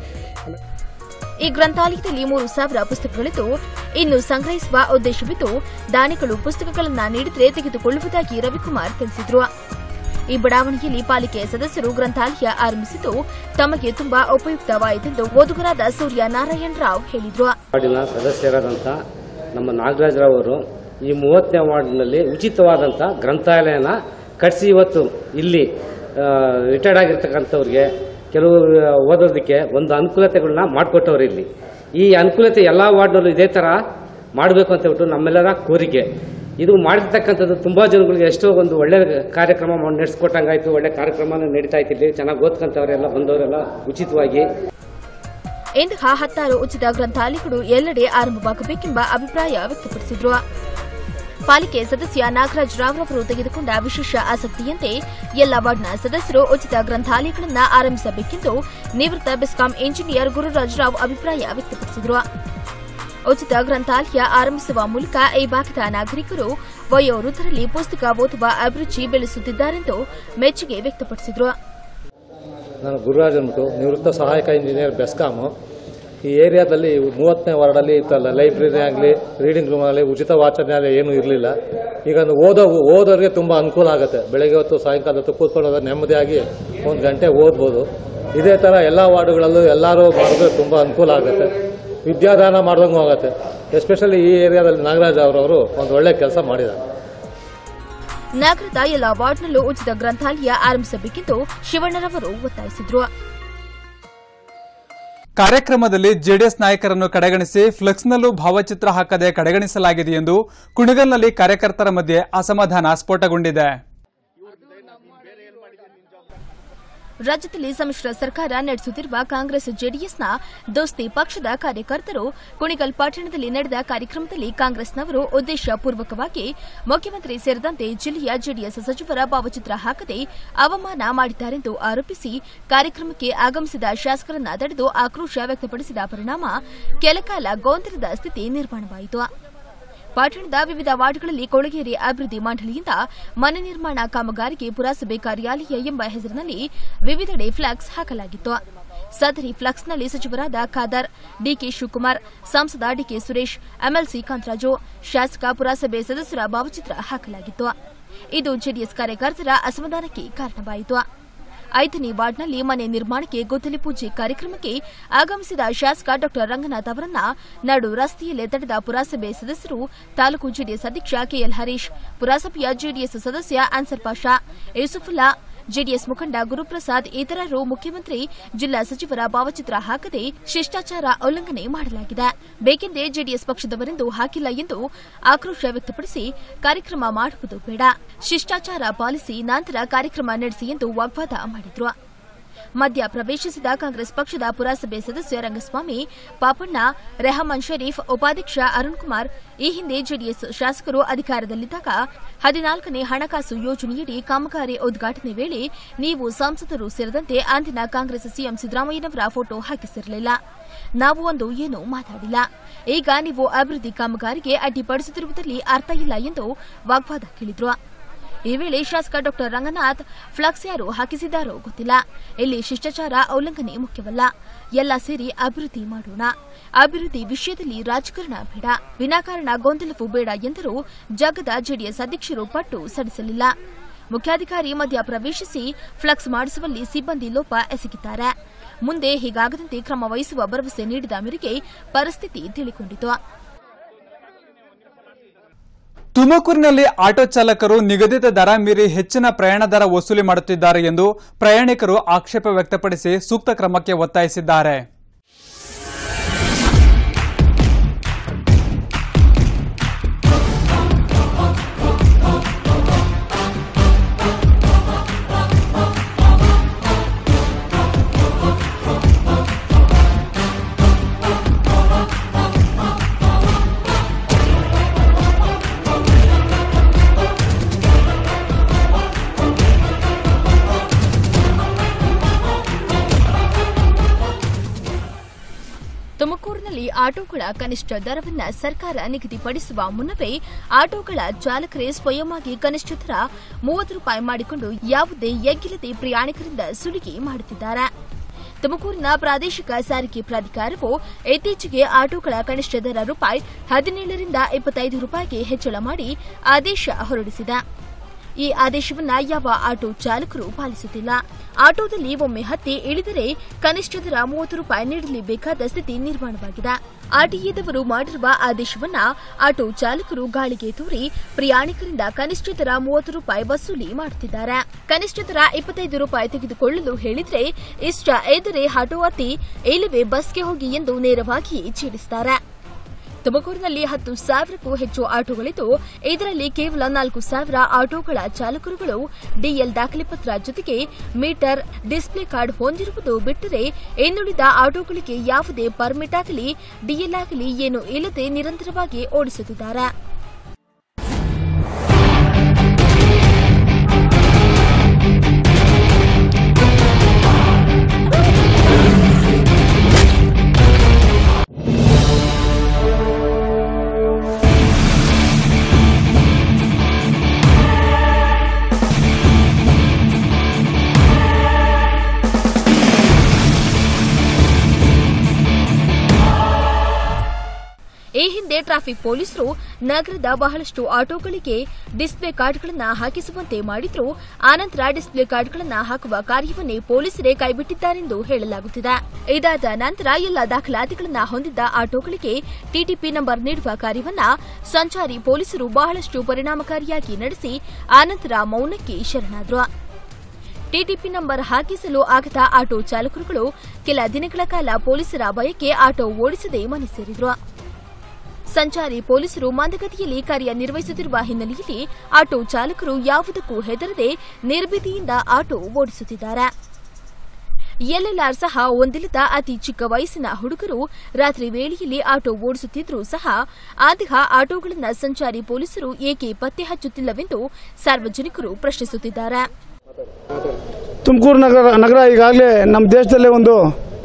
ಈ ಗ್ರಂಥಾಲಯದಲ್ಲಿ ಮೂರು ಸಾವಿರ ಪುಸ್ತಕಗಳಿದ್ದು ಇನ್ನು ಸಂಗ್ರಹಿಸುವ ಉದ್ದೇಶವಿದ್ದು ದಾನಿಗಳು ಪುಸ್ತಕಗಳನ್ನು ನೀಡಿದರೆ ತೆಗೆದುಕೊಳ್ಳುವುದಾಗಿ ರವಿಕುಮಾರ್ ತಿಳಿಸಿದರು ಈ ಬಡಾವಣೆಯಲ್ಲಿ ಪಾಲಿಕೆ ಸದಸ್ಯರು ಗ್ರಂಥಾಲಯ ಆರಂಭಿಸಿದ್ದು ತಮಗೆ ತುಂಬಾ ಉಪಯುಕ್ತವಾಯಿತೆಂದು ಓದುಗರಾದ ಸೂರ್ಯ ನಾರಾಯಣ ರಾವ್ ಹೇಳಿದರು ವಾರ್ಡಿನ ಸದಸ್ಯರಾದಂಥ ನಮ್ಮ ನಾಗರಾಜರಾವ್ ಅವರು ಈ ಮೂವತ್ತನೇ ವಾರ್ಡಿನಲ್ಲಿ ಉಚಿತವಾದಂಥ ಗ್ರಂಥಾಲಯನ ಕಟ್ಟಿಸಿ ಇವತ್ತು ಇಲ್ಲಿ ರಿಟೈರ್ಡ್ ಆಗಿರ್ತಕ್ಕಂಥವ್ರಿಗೆ ಕೆಲವು ಓದೋದಕ್ಕೆ ಒಂದು ಅನುಕೂಲತೆಗಳನ್ನ ಮಾಡಿಕೊಟ್ಟವ್ರು ಇಲ್ಲಿ ಈ ಅನುಕೂಲತೆ ಎಲ್ಲ ವಾರ್ಡ್ನಲ್ಲೂ ಇದೇ ಥರ ಮಾಡಬೇಕು ಅಂತ ಹೇಳ್ಬಿಟ್ಟು ನಮ್ಮೆಲ್ಲರ ಕೋರಿಕೆ ಇದು ಮಾಡಿರ್ತಕ್ಕಂಥದ್ದು ತುಂಬ ಜನಗಳಿಗೆ ಎಷ್ಟೋ ಒಂದು ಒಳ್ಳೆ ಕಾರ್ಯಕ್ರಮ ಮಾಡಿ ನಡೆಸ್ಕೊಟ್ಟಂಗಾಯ್ತು ಒಳ್ಳೆ ಕಾರ್ಯಕ್ರಮನ ನಡೀತಾ ಇತ್ತು ಇಲ್ಲಿ ಚೆನ್ನಾಗಿ ಓದ್ಕೊಂತವ್ರೆಲ್ಲ ಬಂದವರೆಲ್ಲ ಉಚಿತವಾಗಿ ಇಂತಹ ಹತ್ತಾರು ಉಚಿತ ಗ್ರಂಥಾಲಯಗಳು ಎಲ್ಲೆಡೆ ಆರಂಭವಾಗಬೇಕೆಂಬ ಅಭಿಪ್ರಾಯ ವ್ಯಕ್ತಪಡಿಸಿದರು ಪಾಲಿಕೆ ಸದಸ್ಯ ನಾಗರಾಜ್ ರಾವ್ರವರು ತೆಗೆದುಕೊಂಡ ವಿಶೇಷ ಆಸಕ್ತಿಯಂತೆ ಎಲ್ಲ ವಾರ್ಡ್ನ ಸದಸ್ಯರು ಉಚಿತ ಗ್ರಂಥಾಲಯಗಳನ್ನು ಆರಂಭಿಸಬೇಕೆಂದು ನಿವೃತ್ತ ಬೆಸ್ಕಾಂ ಇಂಜಿನಿಯರ್ ಗುರುರಾಜ್ ರಾವ್ ಅಭಿಪ್ರಾಯ ವ್ಯಕ್ತಪಡಿಸಿದರು ಉಚಿತ ಗ್ರಂಥಾಲಯ ಆರಂಭಿಸುವ ಮೂಲಕ ಈ ಭಾಗದ ನಾಗರಿಕರು ವಯೋವೃದ್ಧರಲ್ಲಿ ಪುಸ್ತಕ ಓದುವ ಅಭಿರುಚಿ ಬೆಳೆಸುತ್ತಿದ್ದಾರೆಂದು ಮೆಚ್ಚುಗೆ ವ್ಯಕ್ತಪಡಿಸಿದರು ನಾನು ಗುರುರಾಜ್ ಅಂದ್ಬಿಟ್ಟು ನಿವೃತ್ತ ಸಹಾಯಕ ಇಂಜಿನಿಯರ್ ಬೆಸ್ಕಾಮು ಈ ಏರಿಯಾದಲ್ಲಿ ಮೂವತ್ತನೇ ವಾರ್ಡಲ್ಲಿ ಇತ್ತಲ್ಲ ಲೈಬ್ರರಿ ಆಗಲಿ ರೀಡಿಂಗ್ ರೂಮ್ ಆಗಲಿ ಉಚಿತ ವಾಚನಾಲಯ ಏನೂ ಇರಲಿಲ್ಲ ಈಗ ಒಂದು ಓದೋ ಓದೋರಿಗೆ ತುಂಬ ಅನುಕೂಲ ಆಗುತ್ತೆ ಬೆಳಗ್ಗೆ ಹೊತ್ತು ಸಾಯಂಕಾಲ ಹೊತ್ತು ಕೂತ್ಕೊಳ್ಳೋದು ನೆಮ್ಮದಿಯಾಗಿ ಒಂದು ಗಂಟೆ ಓದ್ಬೋದು ಇದೇ ಥರ ಎಲ್ಲ ವಾರ್ಡುಗಳಲ್ಲೂ ಎಲ್ಲರೂ ಮಾಡಿದ್ರೆ ತುಂಬ ಅನುಕೂಲ ಆಗುತ್ತೆ ವಿದ್ಯಾದಾನ ಮಾಡ್ದಂಗೂ ಆಗುತ್ತೆ ಎಸ್ಪೆಷಲಿ ಈ ಏರಿಯಾದಲ್ಲಿ ನಾಗರಾಜ್ ಅವರವರು ಒಂದು ಒಳ್ಳೆ ಕೆಲಸ ಮಾಡಿದ್ದಾರೆ ನಗರದ ಎಲ್ಲ ವಾರ್ಡ್ನಲ್ಲೂ ಉಚಿತ ಗ್ರಂಥಾಲಯ ಆರಂಭಿಸಬೇಕೆಂದು ಶಿವಣ್ಣರವರು ಒತ್ತಾಯಿಸಿದರು ಕಾರ್ಯಕ್ರಮದಲ್ಲಿ ಜೆಡಿಎಸ್ ನಾಯಕರನ್ನು ಕಡೆಗಣಿಸಿ ಫ್ಲೆಕ್ಸ್ನಲ್ಲೂ ಭಾವಚಿತ್ರ ಹಾಕದೆ ಕಡೆಗಣಿಸಲಾಗಿದೆ ಎಂದು ಕುಣಿಗಲ್ನಲ್ಲಿ ಕಾರ್ಯಕರ್ತರ ಮಧ್ಯೆ ಅಸಮಾಧಾನ ಸ್ಫೋಟಗೊಂಡಿದೆ ರಾಜ್ಯದಲ್ಲಿ ಸಮ್ಮಿಶ್ರ ಸರ್ಕಾರ ನಡೆಸುತ್ತಿರುವ ಕಾಂಗ್ರೆಸ್ ಜೆಡಿಎಸ್ನ ದೋಸ್ತಿ ಪಕ್ಷದ ಕಾರ್ಯಕರ್ತರು ಕುಣಿಗಲ್ ಪಟ್ಟಣದಲ್ಲಿ ನಡೆದ ಕಾರ್ಯಕ್ರಮದಲ್ಲಿ ಕಾಂಗ್ರೆಸ್ನವರು ಉದ್ದೇಶಪೂರ್ವಕವಾಗಿ ಮುಖ್ಯಮಂತ್ರಿ ಸೇರಿದಂತೆ ಜಿಲ್ಲೆಯ ಜೆಡಿಎಸ್ ಸಚಿವರ ಭಾವಚಿತ್ರ ಹಾಕದೆ ಅವಮಾನ ಮಾಡಿದ್ದಾರೆಂದು ಆರೋಪಿಸಿ ಕಾರ್ಯಕ್ರಮಕ್ಕೆ ಆಗಮಿಸಿದ ಶಾಸಕರನ್ನ ತಡೆದು ಆಕ್ರೋಶ ವ್ಯಕ್ತಪಡಿಸಿದ ಪರಿಣಾಮ ಕೆಲಕಾಲ ಗೊಂದಲದ ಸ್ಥಿತಿ ನಿರ್ಮಾಣವಾಯಿತು ಪಟ್ಟಣದ ವಿವಿಧ ವಾರ್ಡ್ಗಳಲ್ಲಿ ಕೊಳಗೇರಿ ಅಭಿವೃದ್ಧಿ ಮಂಡಳಿಯಿಂದ ಮನೆ ನಿರ್ಮಾಣ ಕಾಮಗಾರಿಗೆ ಪುರಸಭೆ ಕಾರ್ಯಾಲಯ ಎಂಬ ಹೆಸರಿನಲ್ಲಿ ವಿವಿಧೆಡೆ ಫ್ಲಾಕ್ಸ್ ಹಾಕಲಾಗಿತ್ತು ಸದರಿ ಫ್ಲಾಕ್ಸ್ನಲ್ಲಿ ಸಚಿವರಾದ ಖಾದರ್ ಡಿಕೆ ಶಿವಕುಮಾರ್ ಸಂಸದ ಡಿಕೆ ಸುರೇಶ್ ಎಂಎಲ್ಸಿ ಕಾಂತರಾಜು ಶಾಸಕ ಪುರಸಭೆ ಸದಸ್ಯರ ಭಾವಚಿತ್ರ ಹಾಕಲಾಗಿತ್ತು ಇದು ಜೆಡಿಎಸ್ ಕಾರ್ಯಕರ್ತರ ಅಸಮಾಧಾನಕ್ಕೆ ಕಾರಣವಾಯಿತು ಐದನೇ ವಾರ್ಡ್ನಲ್ಲಿ ಮನೆ ನಿರ್ಮಾಣಕ್ಕೆ ಗುದ್ದಲಿ ಪೂಜೆ ಕಾರ್ಯಕ್ರಮಕ್ಕೆ ಆಗಮಿಸಿದ ಶಾಸಕ ಡಾ ರಂಗನಾಥ್ ಅವರನ್ನ ನಡು ರಸ್ತೆಯಲ್ಲೇ ತಡೆದ ಪುರಸಭೆ ಸದಸ್ಯರು ತಾಲೂಕು ಜೆಡಿಎಸ್ ಅಧ್ಯಕ್ಷ ಕೆಎಲ್ ಹರೀಶ್ ಪುರಸಭೆಯ ಜೆಡಿಎಸ್ ಸದಸ್ಯ ಅನ್ಸರ್ ಪಾಷಾ ಯೂಸುಫುಲ್ಲಾ ಜೆಡಿಎಸ್ ಮುಖಂಡ ಗುರುಪ್ರಸಾದ್ ಇತರರು ಮುಖ್ಯಮಂತ್ರಿ ಜಿಲ್ಲಾ ಸಚಿವರ ಭಾವಚಿತ್ರ ಹಾಕದೆ ಶಿಷ್ಟಾಚಾರ ಉಲ್ಲಂಘನೆ ಮಾಡಲಾಗಿದೆ ಬೇಕೆಂದೇ ಜೆಡಿಎಸ್ ಪಕ್ಷದವರೆಂದು ಹಾಕಿಲ್ಲ ಎಂದು ಆಕ್ರೋಶ ವ್ಯಕ್ತಪಡಿಸಿ ಕಾರ್ಯಕ್ರಮ ಮಾಡುವುದು ಬೇಡ ಶಿಷ್ಟಾಚಾರ ಪಾಲಿಸಿ ನಂತರ ಕಾರ್ಯಕ್ರಮ ನಡೆಸಿ ಎಂದು ವಾಗ್ವಾದ ಮಾಡಿದ್ರು ಮಧ್ಯ ಪ್ರವೇಶಿಸಿದ ಕಾಂಗ್ರೆಸ್ ಪಕ್ಷದ ಪುರಸಭೆ ಸದಸ್ಯ ರಂಗಸ್ವಾಮಿ ಪಾಪಣ್ಣ ರೆಹಮಾನ್ ಶರೀಫ್ ಉಪಾಧ್ಯಕ್ಷ ಅರುಣ್ ಕುಮಾರ್ ಈ ಹಿಂದೆ ಜೆಡಿಎಸ್ ಶಾಸಕರು ಅಧಿಕಾರದಲ್ಲಿದ್ದಾಗ ಹದಿನಾಲ್ಕನೇ ಹಣಕಾಸು ಯೋಜನೆಯಡಿ ಕಾಮಗಾರಿ ಉದ್ಘಾಟನೆ ವೇಳೆ ನೀವು ಸಂಸದರು ಸೇರಿದಂತೆ ಅಂದಿನ ಕಾಂಗ್ರೆಸ್ ಸಿಎಂ ಸಿದ್ದರಾಮಯ್ಯನವರ ಫೋಟೋ ಹಾಕಿಸಿರಲಿಲ್ಲ ನಾವು ಒಂದು ಏನೂ ಮಾತಾಡಿಲ್ಲ ಈಗ ನೀವು ಅಭಿವೃದ್ಧಿ ಕಾಮಗಾರಿಗೆ ಅಡ್ಡಿಪಡಿಸುತ್ತಿರುವುದರಲ್ಲಿ ಅರ್ಥ ಇಲ್ಲ ಎಂದು ವಾಗ್ವಾದ ಕೇಳಿದ್ರು ಈ ವೇಳೆ ಶಾಸಕ ಡಾ ರಂಗನಾಥ್ ಫ್ಲಕ್ಸ್ ಯಾರು ಹಾಕಿಸಿದ್ದಾರೋ ಗೊತ್ತಿಲ್ಲ ಇಲ್ಲಿ ಶಿಷ್ಟಾಚಾರ ಉಲ್ಲಂಘನೆ ಮುಖ್ಯವಲ್ಲ ಎಲ್ಲ ಸೇರಿ ಅಭಿವೃದ್ಧಿ ಮಾಡೋಣ ಅಭಿವೃದ್ಧಿ ವಿಷಯದಲ್ಲಿ ರಾಜಕಾರಣ ಬೇಡ ವಿನಾಕಾರಣ ಗೊಂದಲವೂ ಬೇಡ ಎಂದರೂ ಜಗದ ಜೆಡಿಎಸ್ ಅಧ್ಯಕ್ಷರು ಪಟ್ಟು ಸಡಿಸಲಿಲ್ಲ ಮುಖ್ಯಾಧಿಕಾರಿ ಮಧ್ಯ ಪ್ರವೇಶಿಸಿ ಫ್ಲಕ್ಸ್ ಮಾಡಿಸುವಲ್ಲಿ ಸಿಬ್ಬಂದಿ ಲೋಪ ಎಸಗಿದ್ದಾರೆ ಮುಂದೆ ಹೀಗಾಗದಂತೆ ಕ್ರಮ ವಹಿಸುವ ಭರವಸೆ ನೀಡಿದ ಮೇರೆಗೆ ಪರಿಸ್ಥಿತಿ ತಿಳಿಕೊಂಡಿತು ತುಮಕೂರಿನಲ್ಲಿ ಆಟೋ ಚಾಲಕರು ನಿಗದಿತ ದರ ಮೀರಿ ಹೆಚ್ಚಿನ ಪ್ರಯಾಣ ದರ ವಸೂಲಿ ಮಾಡುತ್ತಿದ್ದಾರೆ ಎಂದು ಪ್ರಯಾಣಿಕರು ಆಕ್ಷೇಪ ವ್ಯಕ್ತಪಡಿಸಿ ಸೂಕ್ತ ಕ್ರಮಕ್ಕೆ ಒತ್ತಾಯಿಸಿದ್ದಾರೆ ತುಮಕೂರಿನಲ್ಲಿ ಆಟೋಗಳ ಕನಿಷ್ಠ ದರವನ್ನು ಸರ್ಕಾರ ನಿಗದಿಪಡಿಸುವ ಮುನ್ನವೇ ಆಟೋಗಳ ಚಾಲಕರೇ ಸ್ವಯಂವಾಗಿ ಕನಿಷ್ಠ ದರ ಮೂವತ್ತು ರೂಪಾಯಿ ಮಾಡಿಕೊಂಡು ಯಾವುದೇ ಎಗ್ಗಿಲ್ಲದೆ ಪ್ರಯಾಣಿಕರಿಂದ ಸುಲಿಗೆ ಮಾಡುತ್ತಿದ್ದಾರೆ ತುಮಕೂರಿನ ಪ್ರಾದೇಶಿಕ ಸಾರಿಗೆ ಪ್ರಾಧಿಕಾರವು ಇತ್ತೀಚೆಗೆ ಆಟೋಗಳ ಕನಿಷ್ಠ ದರ ರೂಪಾಯಿ ಹದಿನೇಳರಿಂದ ಇಪ್ಪತ್ತೈದು ರೂಪಾಯಿಗೆ ಹೆಚ್ಚಳ ಮಾಡಿ ಆದೇಶ ಹೊರಡಿಸಿದೆ ಈ ಆದೇಶವನ್ನ ಯಾವ ಆಟೋ ಚಾಲಕರು ಪಾಲಿಸುತ್ತಿಲ್ಲ ಆಟೋದಲ್ಲಿ ಒಮ್ಮೆ ಹತ್ತಿ ಇಳಿದರೆ ಕನಿಷ್ಠ ದರ ಮೂವತ್ತು ರೂಪಾಯಿ ನೀಡಲೇಬೇಕಾದ ಸ್ಥಿತಿ ನಿರ್ಮಾಣವಾಗಿದೆ ಆರ್ಟಿಎದವರು ಮಾಡಿರುವ ಆದೇಶವನ್ನ ಆಟೋ ಚಾಲಕರು ಗಾಳಿಗೆ ತೂರಿ ಪ್ರಯಾಣಿಕರಿಂದ ಕನಿಷ್ಠ ದರ ಮೂವತ್ತು ರೂಪಾಯಿ ವಸೂಲಿ ಮಾಡುತ್ತಿದ್ದಾರೆ ಕನಿಷ್ಠ ದರ ಇಪ್ಪತ್ತೈದು ರೂಪಾಯಿ ತೆಗೆದುಕೊಳ್ಳಲು ಹೇಳಿದ್ರೆ ಇಷ್ಟ ಇದ್ದರೆ ಆಟೋ ಹತ್ತಿ ಇಲ್ಲವೇ ಬಸ್ಗೆ ಹೋಗಿ ಎಂದು ನೇರವಾಗಿ ಛೇಡಿಸುತ್ತಾರೆ ತುಮಕೂರಿನಲ್ಲಿ ಹತ್ತು ಸಾವಿರಕ್ಕೂ ಹೆಚ್ಚು ಆಟೋಗಳಿದ್ದು ಇದರಲ್ಲಿ ಕೇವಲ ನಾಲ್ಕು ಸಾವಿರ ಆಟೋಗಳ ಚಾಲಕರುಗಳು ಡಿಎಲ್ ದಾಖಲೆ ಪತ್ರ ಜೊತೆಗೆ ಮೀಟರ್ ಡಿಸ್ಪ್ಲೇ ಕಾರ್ಡ್ ಹೊಂದಿರುವುದು ಬಿಟ್ಟರೆ ಇನ್ನುಳಿದ ಆಟೋಗಳಿಗೆ ಯಾವುದೇ ಪರ್ಮಿಟ್ ಆಗಲಿ ಡಿಎಲ್ ಆಗಲಿ ಏನೂ ಇಲ್ಲದೆ ನಿರಂತರವಾಗಿ ಓಡಿಸುತ್ತಿದ್ದಾರೆ ಈ ಹಿಂದೆ ಟ್ರಾಫಿಕ್ ಪೊಲೀಸರು ನಗರದ ಬಹಳಷ್ಟು ಆಟೋಗಳಿಗೆ ಡಿಸ್ಪ್ಲೇ ಕಾರ್ಡ್ಗಳನ್ನು ಹಾಕಿಸುವಂತೆ ಮಾಡಿದ್ರು ಆನಂತರ ಡಿಸ್ಪ್ಲೇ ಕಾರ್ಡ್ಗಳನ್ನು ಹಾಕುವ ಕಾರ್ಯವನ್ನೇ ಪೊಲೀಸರೇ ಕೈಬಿಟ್ಟಿದ್ದಾರೆಂದು ಹೇಳಲಾಗುತ್ತಿದೆ ಇದಾದ ನಂತರ ಎಲ್ಲ ದಾಖಲಾತಿಗಳನ್ನು ಹೊಂದಿದ್ದ ಆಟೋಗಳಿಗೆ ಟಿಟಿಪಿ ನಂಬರ್ ನೀಡುವ ಕಾರ್ಯವನ್ನ ಸಂಚಾರಿ ಪೊಲೀಸರು ಬಹಳಷ್ಟು ಪರಿಣಾಮಕಾರಿಯಾಗಿ ನಡೆಸಿ ಆನಂತರ ಮೌನಕ್ಕೆ ಶರಣಾದ್ರು ಟಿಟಿಪಿ ನಂಬರ್ ಹಾಕಿಸಲು ಆಗದ ಆಟೋ ಚಾಲಕರುಗಳು ಕೆಲ ದಿನಗಳ ಕಾಲ ಪೊಲೀಸರ ಭಯಕ್ಕೆ ಆಟೋ ಓಡಿಸದೆ ಮನೆ ಸೇರಿದ್ರು ಸಂಚಾರಿ ಪೊಲೀಸರು ಮಂದಗತಿಯಲ್ಲಿ ಕಾರ್ಯನಿರ್ವಹಿಸುತ್ತಿರುವ ಹಿನ್ನೆಲೆಯಲ್ಲಿ ಆಟೋ ಚಾಲಕರು ಯಾವುದಕ್ಕೂ ಹೆದರದೆ ನಿರ್ಭೀತಿಯಿಂದ ಆಟೋ ಓಡಿಸುತ್ತಿದ್ದಾರೆ ಎಲ್ಎಲ್ಆರ್ ಸಹ ಹೊಂದಿಲ್ಲದ ಅತಿ ಚಿಕ್ಕ ವಯಸ್ಸಿನ ಹುಡುಗರು ರಾತ್ರಿ ವೇಳೆಯಲ್ಲಿ ಆಟೋ ಓಡಿಸುತ್ತಿದ್ರೂ ಸಹ ಅಂತಹ ಆಟೋಗಳನ್ನು ಸಂಚಾರಿ ಪೊಲೀಸರು ಏಕೆ ಪತ್ತೆ ಹಚ್ಚುತ್ತಿಲ್ಲವೆಂದು ಸಾರ್ವಜನಿಕರು ಪ್ರಶ್ನಿಸುತ್ತಿದ್ದಾರೆ ತುಮಕೂರು ನಗರ ನಗರ ಈಗಾಗಲೇ ನಮ್ಮ ದೇಶದಲ್ಲೇ ಒಂದು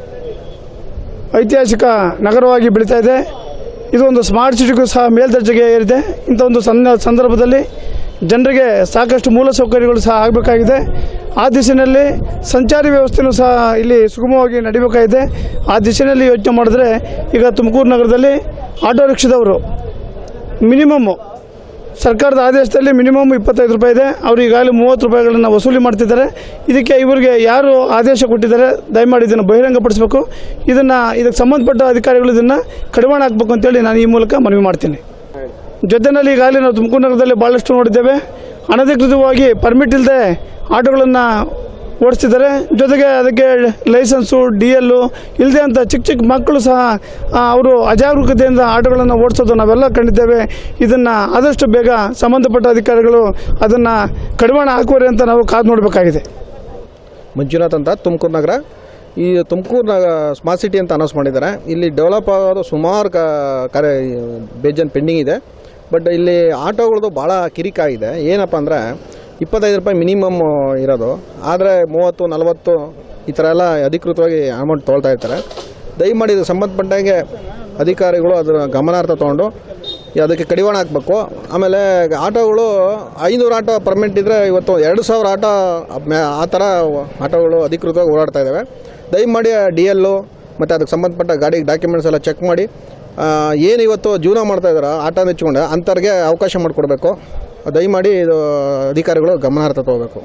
ಐತಿಹಾಸಿಕ ನಗರವಾಗಿ ಬೆಳೀತಾ ಇದೆ ಇದು ಒಂದು ಸ್ಮಾರ್ಟ್ ಸಿಟಿಗೂ ಸಹ ಮೇಲ್ದರ್ಜೆಗೆ ಏರಿದೆ ಇಂಥ ಒಂದು ಸಣ್ಣ ಸಂದರ್ಭದಲ್ಲಿ ಜನರಿಗೆ ಸಾಕಷ್ಟು ಮೂಲಸೌಕರ್ಯಗಳು ಸಹ ಆಗಬೇಕಾಗಿದೆ ಆ ದಿಶೆಯಲ್ಲಿ ಸಂಚಾರಿ ವ್ಯವಸ್ಥೆಯೂ ಸಹ ಇಲ್ಲಿ ಸುಗಮವಾಗಿ ನಡಿಬೇಕಾಗಿದೆ ಆ ದಿಶೆಯಲ್ಲಿ ಯೋಚನೆ ಮಾಡಿದ್ರೆ ಈಗ ತುಮಕೂರು ನಗರದಲ್ಲಿ ಆಟೋ ರಿಕ್ಷಾದವರು ಮಿನಿಮಮ್ಮು ಸರ್ಕಾರದ ಆದೇಶದಲ್ಲಿ ಮಿನಿಮಮ್ ಇಪ್ಪತ್ತೈದು ರೂಪಾಯಿ ಇದೆ ಅವರು ಈಗಾಗಲೇ ಮೂವತ್ತು ರೂಪಾಯಿಗಳನ್ನು ವಸೂಲಿ ಮಾಡ್ತಿದ್ದಾರೆ ಇದಕ್ಕೆ ಇವರಿಗೆ ಯಾರು ಆದೇಶ ಕೊಟ್ಟಿದ್ದಾರೆ ದಯಮಾಡಿ ಇದನ್ನು ಬಹಿರಂಗಪಡಿಸಬೇಕು ಇದನ್ನು ಇದಕ್ಕೆ ಸಂಬಂಧಪಟ್ಟ ಅಧಿಕಾರಿಗಳು ಇದನ್ನು ಕಡಿವಾಣ ಹಾಕಬೇಕು ಅಂತೇಳಿ ನಾನು ಈ ಮೂಲಕ ಮನವಿ ಮಾಡ್ತೀನಿ ಜೊತೆಯಲ್ಲಿ ಈಗಾಗಲೇ ನಾವು ತುಮಕೂರು ನಗರದಲ್ಲಿ ಭಾಳಷ್ಟು ನೋಡಿದ್ದೇವೆ ಅನಧಿಕೃತವಾಗಿ ಪರ್ಮಿಟ್ ಇಲ್ಲದೆ ಆಟೋಗಳನ್ನು ಓಡಿಸ್ತಿದ್ದಾರೆ ಜೊತೆಗೆ ಅದಕ್ಕೆ ಲೈಸೆನ್ಸು ಡಿ ಎಲ್ಲು ಇಲ್ಲದೆ ಅಂತ ಚಿಕ್ಕ ಚಿಕ್ಕ ಮಕ್ಕಳು ಸಹ ಆ, ಅವರು ಅಜಾಗರೂಕತೆಯಿಂದ ಆಟೋಗಳನ್ನು ಓಡಿಸೋದು ನಾವೆಲ್ಲ ಕಂಡಿದ್ದೇವೆ ಇದನ್ನು ಆದಷ್ಟು ಬೇಗ ಸಂಬಂಧಪಟ್ಟ ಅಧಿಕಾರಿಗಳು ಅದನ್ನು ಕಡಿವಾಣ ಹಾಕುವರೆ ಅಂತ ನಾವು ಕಾದು ನೋಡಬೇಕಾಗಿದೆ ಮಂಜುನಾಥ್ ಅಂತ ತುಮಕೂರು ನಗರ ಈ ತುಮಕೂರು ನಗ ಸ್ಮಾರ್ಟ್ ಸಿಟಿ ಅಂತ ಅನೌನ್ಸ್ ಮಾಡಿದ್ದಾರೆ ಇಲ್ಲಿ ಡೆವಲಪ್ ಆಗೋದು ಸುಮಾರು ಕ ಕಾರ್ಯ ಬೇಜನ್ ಪೆಂಡಿಂಗ್ ಇದೆ ಬಟ್ ಇಲ್ಲಿ ಆಟೋಗಳದ್ದು ಭಾಳ ಕಿರಿಕ ಇದೆ ಏನಪ್ಪ ಅಂದರೆ ಇಪ್ಪತ್ತೈದು ರೂಪಾಯಿ ಮಿನಿಮಮ್ ಇರೋದು ಆದರೆ ಮೂವತ್ತು ನಲವತ್ತು ಈ ಥರ ಎಲ್ಲ ಅಧಿಕೃತವಾಗಿ ಅಮೌಂಟ್ ತೊಗೊಳ್ತಾ ಇರ್ತಾರೆ ದಯಮಾಡಿ ಇದು ಸಂಬಂಧಪಟ್ಟಂಗೆ ಅಧಿಕಾರಿಗಳು ಅದರ ಗಮನಾರ್ಥ ತೊಗೊಂಡು ಅದಕ್ಕೆ ಕಡಿವಾಣ ಹಾಕಬೇಕು ಆಮೇಲೆ ಆಟೋಗಳು ಐನೂರು ಆಟೋ ಪರ್ಮಿಟ್ ಇದ್ದರೆ ಇವತ್ತು ಎರಡು ಸಾವಿರ ಆಟೋ ಮ್ಯಾ- ಆ ಥರ ಆಟೋಗಳು ಅಧಿಕೃತವಾಗಿ ಓಡಾಡ್ತಾ ಇದ್ದಾವೆ ದಯಮಾಡಿ ಡಿ ಎಲ್ಲು ಮತ್ತು ಅದಕ್ಕೆ ಸಂಬಂಧಪಟ್ಟ ಗಾಡಿ ಡಾಕ್ಯುಮೆಂಟ್ಸ್ ಎಲ್ಲ ಚೆಕ್ ಮಾಡಿ ಏನು ಇವತ್ತು ಜೀವನ ಮಾಡ್ತಾ ಇದ್ದಾರೆ ಆಟೋ ನೆಚ್ಕೊಂಡು ಅಂಥವ್ರಿಗೆ ಅವಕಾಶ ಮಾಡಿಕೊಡ್ಬೇಕು ದಯಮಾಡಿ ಇದು ಅಧಿಕಾರಿಗಳು ಗಮನಾರ್ಥ ತಗೋಬೇಕು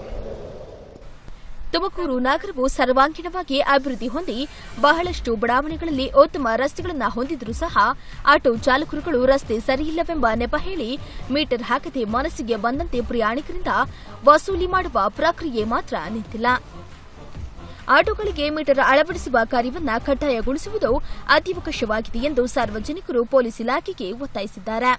ತುಮಕೂರು ನಗರವು ಸರ್ವಾಂಗೀಣವಾಗಿ ಅಭಿವೃದ್ಧಿ ಹೊಂದಿ ಬಹಳಷ್ಟು ಬಡಾವಣೆಗಳಲ್ಲಿ ಉತ್ತಮ ರಸ್ತೆಗಳನ್ನು ಹೊಂದಿದ್ರೂ ಸಹ ಆಟೋ ಚಾಲಕರುಗಳು ರಸ್ತೆ ಸರಿಯಿಲ್ಲವೆಂಬ ನೆಪ ಹೇಳಿ ಮೀಟರ್ ಹಾಕದೆ ಮನಸ್ಸಿಗೆ ಬಂದಂತೆ ಪ್ರಯಾಣಿಕರಿಂದ ವಸೂಲಿ ಮಾಡುವ ಪ್ರಕ್ರಿಯೆ ಮಾತ್ರ ನಿಂತಿಲ್ಲ ಆಟೋಗಳಿಗೆ ಮೀಟರ್ ಅಳವಡಿಸುವ ಕಾರ್ಯವನ್ನ ಕಡ್ಡಾಯಗೊಳಿಸುವುದು ಅತ್ಯವಶ್ಯವಾಗಿದೆ ಎಂದು ಸಾರ್ವಜನಿಕರು ಪೊಲೀಸ್ ಇಲಾಖೆಗೆ ಒತ್ತಾಯಿಸಿದ್ದಾರೆ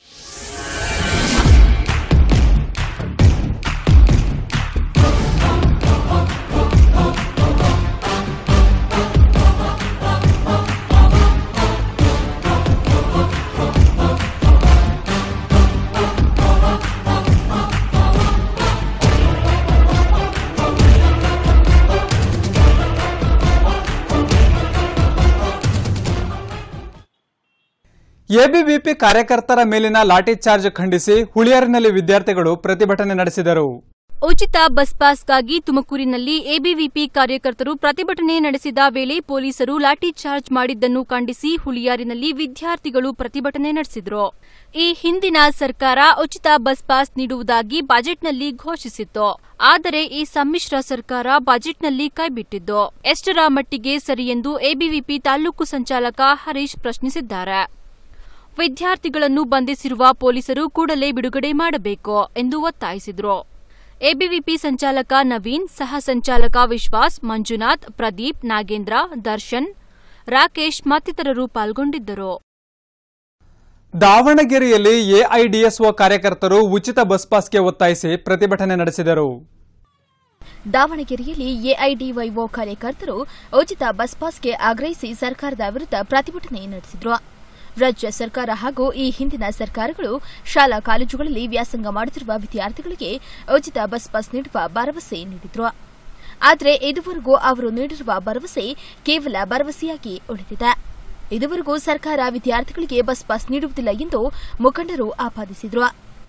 ಎಬಿವಿಪಿ ಕಾರ್ಯಕರ್ತರ ಮೇಲಿನ ಲಾಠಿ ಚಾರ್ಜ್ ಖಂಡಿಸಿ ಹುಳಿಯಾರಿನಲ್ಲಿ ವಿದ್ಯಾರ್ಥಿಗಳು ಪ್ರತಿಭಟನೆ ನಡೆಸಿದರು ಉಚಿತ ಬಸ್ ಪಾಸ್ಗಾಗಿ ತುಮಕೂರಿನಲ್ಲಿ ಎಬಿವಿಪಿ ಕಾರ್ಯಕರ್ತರು ಪ್ರತಿಭಟನೆ ನಡೆಸಿದ ವೇಳೆ ಪೊಲೀಸರು ಲಾಠಿ ಚಾರ್ಜ್ ಮಾಡಿದ್ದನ್ನು ಖಂಡಿಸಿ ಹುಳಿಯಾರಿನಲ್ಲಿ ವಿದ್ಯಾರ್ಥಿಗಳು ಪ್ರತಿಭಟನೆ ನಡೆಸಿದರು ಈ ಹಿಂದಿನ ಸರ್ಕಾರ ಉಚಿತ ಬಸ್ ಪಾಸ್ ನೀಡುವುದಾಗಿ ಬಜೆಟ್ನಲ್ಲಿ ಘೋಷಿಸಿತ್ತು ಆದರೆ ಈ ಸಮ್ಮಿಶ್ರ ಸರ್ಕಾರ ಬಜೆಟ್ನಲ್ಲಿ ಕೈಬಿಟ್ಟಿದ್ದು ಎಷ್ಟರ ಮಟ್ಟಿಗೆ ಸರಿ ಎಂದು ಎಬಿವಿಪಿ ತಾಲೂಕು ಸಂಚಾಲಕ ಹರೀಶ್ ಪ್ರಶ್ನಿಸಿದ್ದಾರೆ ವಿದ್ಯಾರ್ಥಿಗಳನ್ನು ಬಂಧಿಸಿರುವ ಪೊಲೀಸರು ಕೂಡಲೇ ಬಿಡುಗಡೆ ಮಾಡಬೇಕು ಎಂದು ಒತ್ತಾಯಿಸಿದರು ಎಬಿವಿಪಿ ಸಂಚಾಲಕ ನವೀನ್ ಸಹ ಸಂಚಾಲಕ ವಿಶ್ವಾಸ್ ಮಂಜುನಾಥ್ ಪ್ರದೀಪ್ ನಾಗೇಂದ್ರ ದರ್ಶನ್ ರಾಕೇಶ್ ಮತ್ತಿತರರು ಪಾಲ್ಗೊಂಡಿದ್ದರು ದಾವಣಗೆರೆಯಲ್ಲಿ ಎಐಡಿಎಸ್ಒ ಕಾರ್ಯಕರ್ತರು ಉಚಿತ ಬಸ್ ಪಾಸ್ಗೆ ಒತ್ತಾಯಿಸಿ ಪ್ರತಿಭಟನೆ ನಡೆಸಿದರು ದಾವಣಗೆರೆಯಲ್ಲಿ ಎಐಡಿವೈಒ ಕಾರ್ಯಕರ್ತರು ಉಚಿತ ಬಸ್ ಪಾಸ್ಗೆ ಆಗ್ರಹಿಸಿ ಸರ್ಕಾರದ ವಿರುದ್ಧ ಪ್ರತಿಭಟನೆ ನಡೆಸಿದ್ರು ರಾಜ್ಯ ಸರ್ಕಾರ ಹಾಗೂ ಈ ಹಿಂದಿನ ಸರ್ಕಾರಗಳು ಶಾಲಾ ಕಾಲೇಜುಗಳಲ್ಲಿ ವ್ಯಾಸಂಗ ಮಾಡುತ್ತಿರುವ ವಿದ್ಯಾರ್ಥಿಗಳಿಗೆ ಉಚಿತ ಬಸ್ ಪಾಸ್ ನೀಡುವ ಭರವಸೆ ನೀಡಿದ್ರು ಆದರೆ ಇದುವರೆಗೂ ಅವರು ನೀಡಿರುವ ಭರವಸೆ ಕೇವಲ ಭರವಸೆಯಾಗಿ ಉಳಿದಿದೆ ಇದುವರೆಗೂ ಸರ್ಕಾರ ವಿದ್ಯಾರ್ಥಿಗಳಿಗೆ ಬಸ್ ಪಾಸ್ ನೀಡುವುದಿಲ್ಲ ಎಂದು ಮುಖಂಡರು ಆಪಾದಿಸಿದ್ರು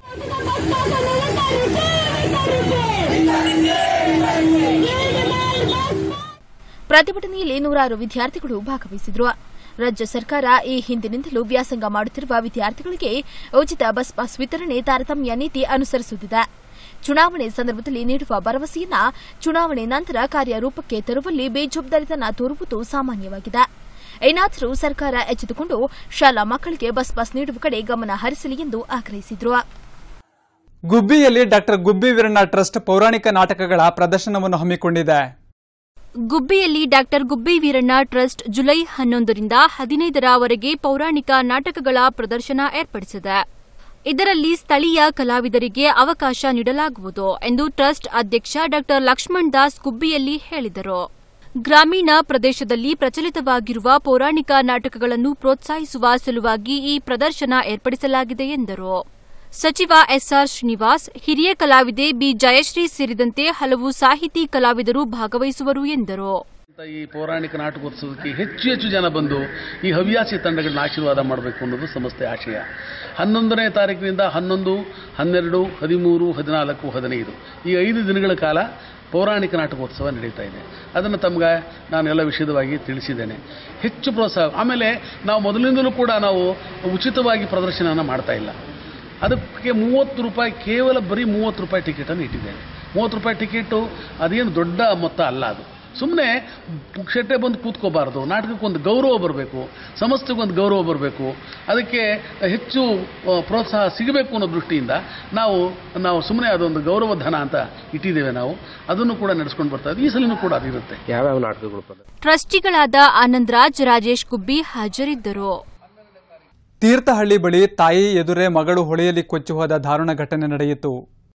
ಪ್ರತಿಭಟನೆಯಲ್ಲಿ ನೂರಾರು ವಿದ್ಯಾರ್ಥಿಗಳು ಭಾಗವಹಿಸಿದ್ರು ರಾಜ್ಯ ಸರ್ಕಾರ ಈ ಹಿಂದಿನಿಂದಲೂ ವ್ಯಾಸಂಗ ಮಾಡುತ್ತಿರುವ ವಿದ್ಯಾರ್ಥಿಗಳಿಗೆ ಉಚಿತ ಬಸ್ ಪಾಸ್ ವಿತರಣೆ ತಾರತಮ್ಯ ನೀತಿ ಅನುಸರಿಸುತ್ತಿದೆ ಚುನಾವಣೆ ಸಂದರ್ಭದಲ್ಲಿ ನೀಡುವ ಭರವಸೆಯನ್ನ ಚುನಾವಣೆ ನಂತರ ಕಾರ್ಯರೂಪಕ್ಕೆ ತರುವಲ್ಲಿ ಬೇಜವಾಬ್ದಾರಿತನ ತೋರುವುದು ಸಾಮಾನ್ಯವಾಗಿದೆ ಏನಾದರೂ ಸರ್ಕಾರ ಎಚ್ಚೆತ್ತುಕೊಂಡು ಶಾಲಾ ಮಕ್ಕಳಿಗೆ ಬಸ್ ಪಾಸ್ ನೀಡುವ ಕಡೆ ಗಮನ ಹರಿಸಲಿ ಎಂದು ಆಗ್ರಹಿಸಿದ್ರು ಗುಬ್ಬಿಯಲ್ಲಿ ಡಾಕ್ಟರ್ ಗುಬ್ಬಿ ವೀರಣ್ಣ ಟ್ರಸ್ಟ್ ಪೌರಾಣಿಕ ನಾಟಕಗಳ ಪ್ರದರ್ಶನವನ್ನು ಹಮ್ಮಿಕೊಂಡಿದೆ ಗುಬ್ಬಿಯಲ್ಲಿ doctor Gubbi Veeranna trust July ಹನ್ನೊಂದರಿಂದ ಹದಿನೈದರವರೆಗೆ ಪೌರಾಣಿಕ ನಾಟಕಗಳ ಪ್ರದರ್ಶನ ಏರ್ಪಡಿಸಿದೆ ಇದರಲ್ಲಿ ಸ್ಥಳೀಯ ಕಲಾವಿದರಿಗೆ ಅವಕಾಶ ನೀಡಲಾಗುವುದು ಎಂದು ಟ್ರಸ್ಟ್ ಅಧ್ಯಕ್ಷ ಡಾಕ್ಟರ್ ಲಕ್ಷ್ಮಣ್ ದಾಸ್ ಗುಬ್ಬಿಯಲ್ಲಿ ಹೇಳಿದರು ಗ್ರಾಮೀಣ ಪ್ರದೇಶದಲ್ಲಿ ಪ್ರಚಲಿತವಾಗಿರುವ ಪೌರಾಣಿಕ ನಾಟಕಗಳನ್ನು ಪ್ರೋತ್ಸಾಹಿಸುವ ಸಲುವಾಗಿ ಈ ಪ್ರದರ್ಶನ ಏರ್ಪಡಿಸಲಾಗಿದೆ ಎಂದರು ಸಚಿವ ಎಸ್ಆರ್ ಶ್ರೀನಿವಾಸ್ ಹಿರಿಯ ಕಲಾವಿದೆ ಬಿ ಜಯಶ್ರೀ ಸೇರಿದಂತೆ ಹಲವು ಸಾಹಿತಿ ಕಲಾವಿದರು ಭಾಗವಹಿಸುವರು ಎಂದರು ಈ ಪೌರಾಣಿಕ ನಾಟಕೋತ್ಸವಕ್ಕೆ ಹೆಚ್ಚು ಹೆಚ್ಚು ಜನ ಬಂದು ಈ ಹವ್ಯಾಸಿ ತಂಡಗಳನ್ನ ಆಶೀರ್ವಾದ ಮಾಡಬೇಕು ಅನ್ನೋದು ಸಂಸ್ಥೆ ಆಶಯ ಹನ್ನೊಂದನೇ ತಾರೀಕಿನಿಂದ ಹನ್ನೊಂದು ಹನ್ನೆರಡು ಹದಿಮೂರು ಹದಿನಾಲ್ಕು ಹದಿನೈದು ಈ ಐದು ದಿನಗಳ ಕಾಲ ಪೌರಾಣಿಕ ನಾಟಕೋತ್ಸವ ನಡೀತಾ ಇದೆ ಅದನ್ನು ತಮ್ಗೆ ನಾನು ಎಲ್ಲ ವಿಷಯವಾಗಿ ತಿಳಿಸಿದ್ದೇನೆ ಹೆಚ್ಚು ಪ್ರೋತ್ಸಾಹ ಆಮೇಲೆ ನಾವು ಮೊದಲಿಂದಲೂ ಕೂಡ ನಾವು ಉಚಿತವಾಗಿ ಪ್ರದರ್ಶನವನ್ನು ಮಾಡ್ತಾ ಇಲ್ಲ ಅದಕ್ಕೆ ಮೂವತ್ತು ರೂಪಾಯಿ ಕೇವಲ ಬರೀ ಮೂವತ್ತು ರೂಪಾಯಿ ಟಿಕೆಟನ್ನು ಇಟ್ಟಿದ್ದೇನೆ ಮೂವತ್ತು ರೂಪಾಯಿ ಟಿಕೆಟು ಅದೇನು ದೊಡ್ಡ ಮೊತ್ತ ಅಲ್ಲ ಅದು ಸುಮ್ಮನೆ ಪುಕ್ಷಟ್ಟೆ ಬಂದು ಕೂತ್ಕೋಬಾರ್ದು ನಾಟಕಕ್ಕೊಂದು ಗೌರವ ಬರಬೇಕು ಸಂಸ್ಥೆಗೊಂದು ಗೌರವ ಬರಬೇಕು ಅದಕ್ಕೆ ಹೆಚ್ಚು ಆ, ಪ್ರೋತ್ಸಾಹ ಸಿಗಬೇಕು ಅನ್ನೋ ದೃಷ್ಟಿಯಿಂದ ನಾವು ನಾವು ಸುಮ್ಮನೆ ಅದೊಂದು ಗೌರವ ಧನ ಅಂತ ಇಟ್ಟಿದ್ದೇವೆ ನಾವು ಅದನ್ನು ಕೂಡ ನಡೆಸ್ಕೊಂಡು ಬರ್ತಾ ಇದ್ದೀವಿ ಈ ಸಲನೂ ಕೂಡ ಅದಿರುತ್ತೆ ಯಾವ್ಯಾವ ನಾಟಕಗಳು ಟ್ರಸ್ಟಿಗಳಾದ ಆನಂದರಾಜ್ ರಾಜೇಶ್ ಗುಬ್ಬಿ ಹಾಜರಿದ್ದರು ತೀರ್ಥಹಳ್ಳಿ ಬಳಿ ತಾಯಿ ಎದುರೇ ಮಗಳು ಹೊಳೆಯಲ್ಲಿ ಕೊಚ್ಚಿ ಹೋದ ದಾರುಣ ಘಟನೆ ನಡೆಯಿತು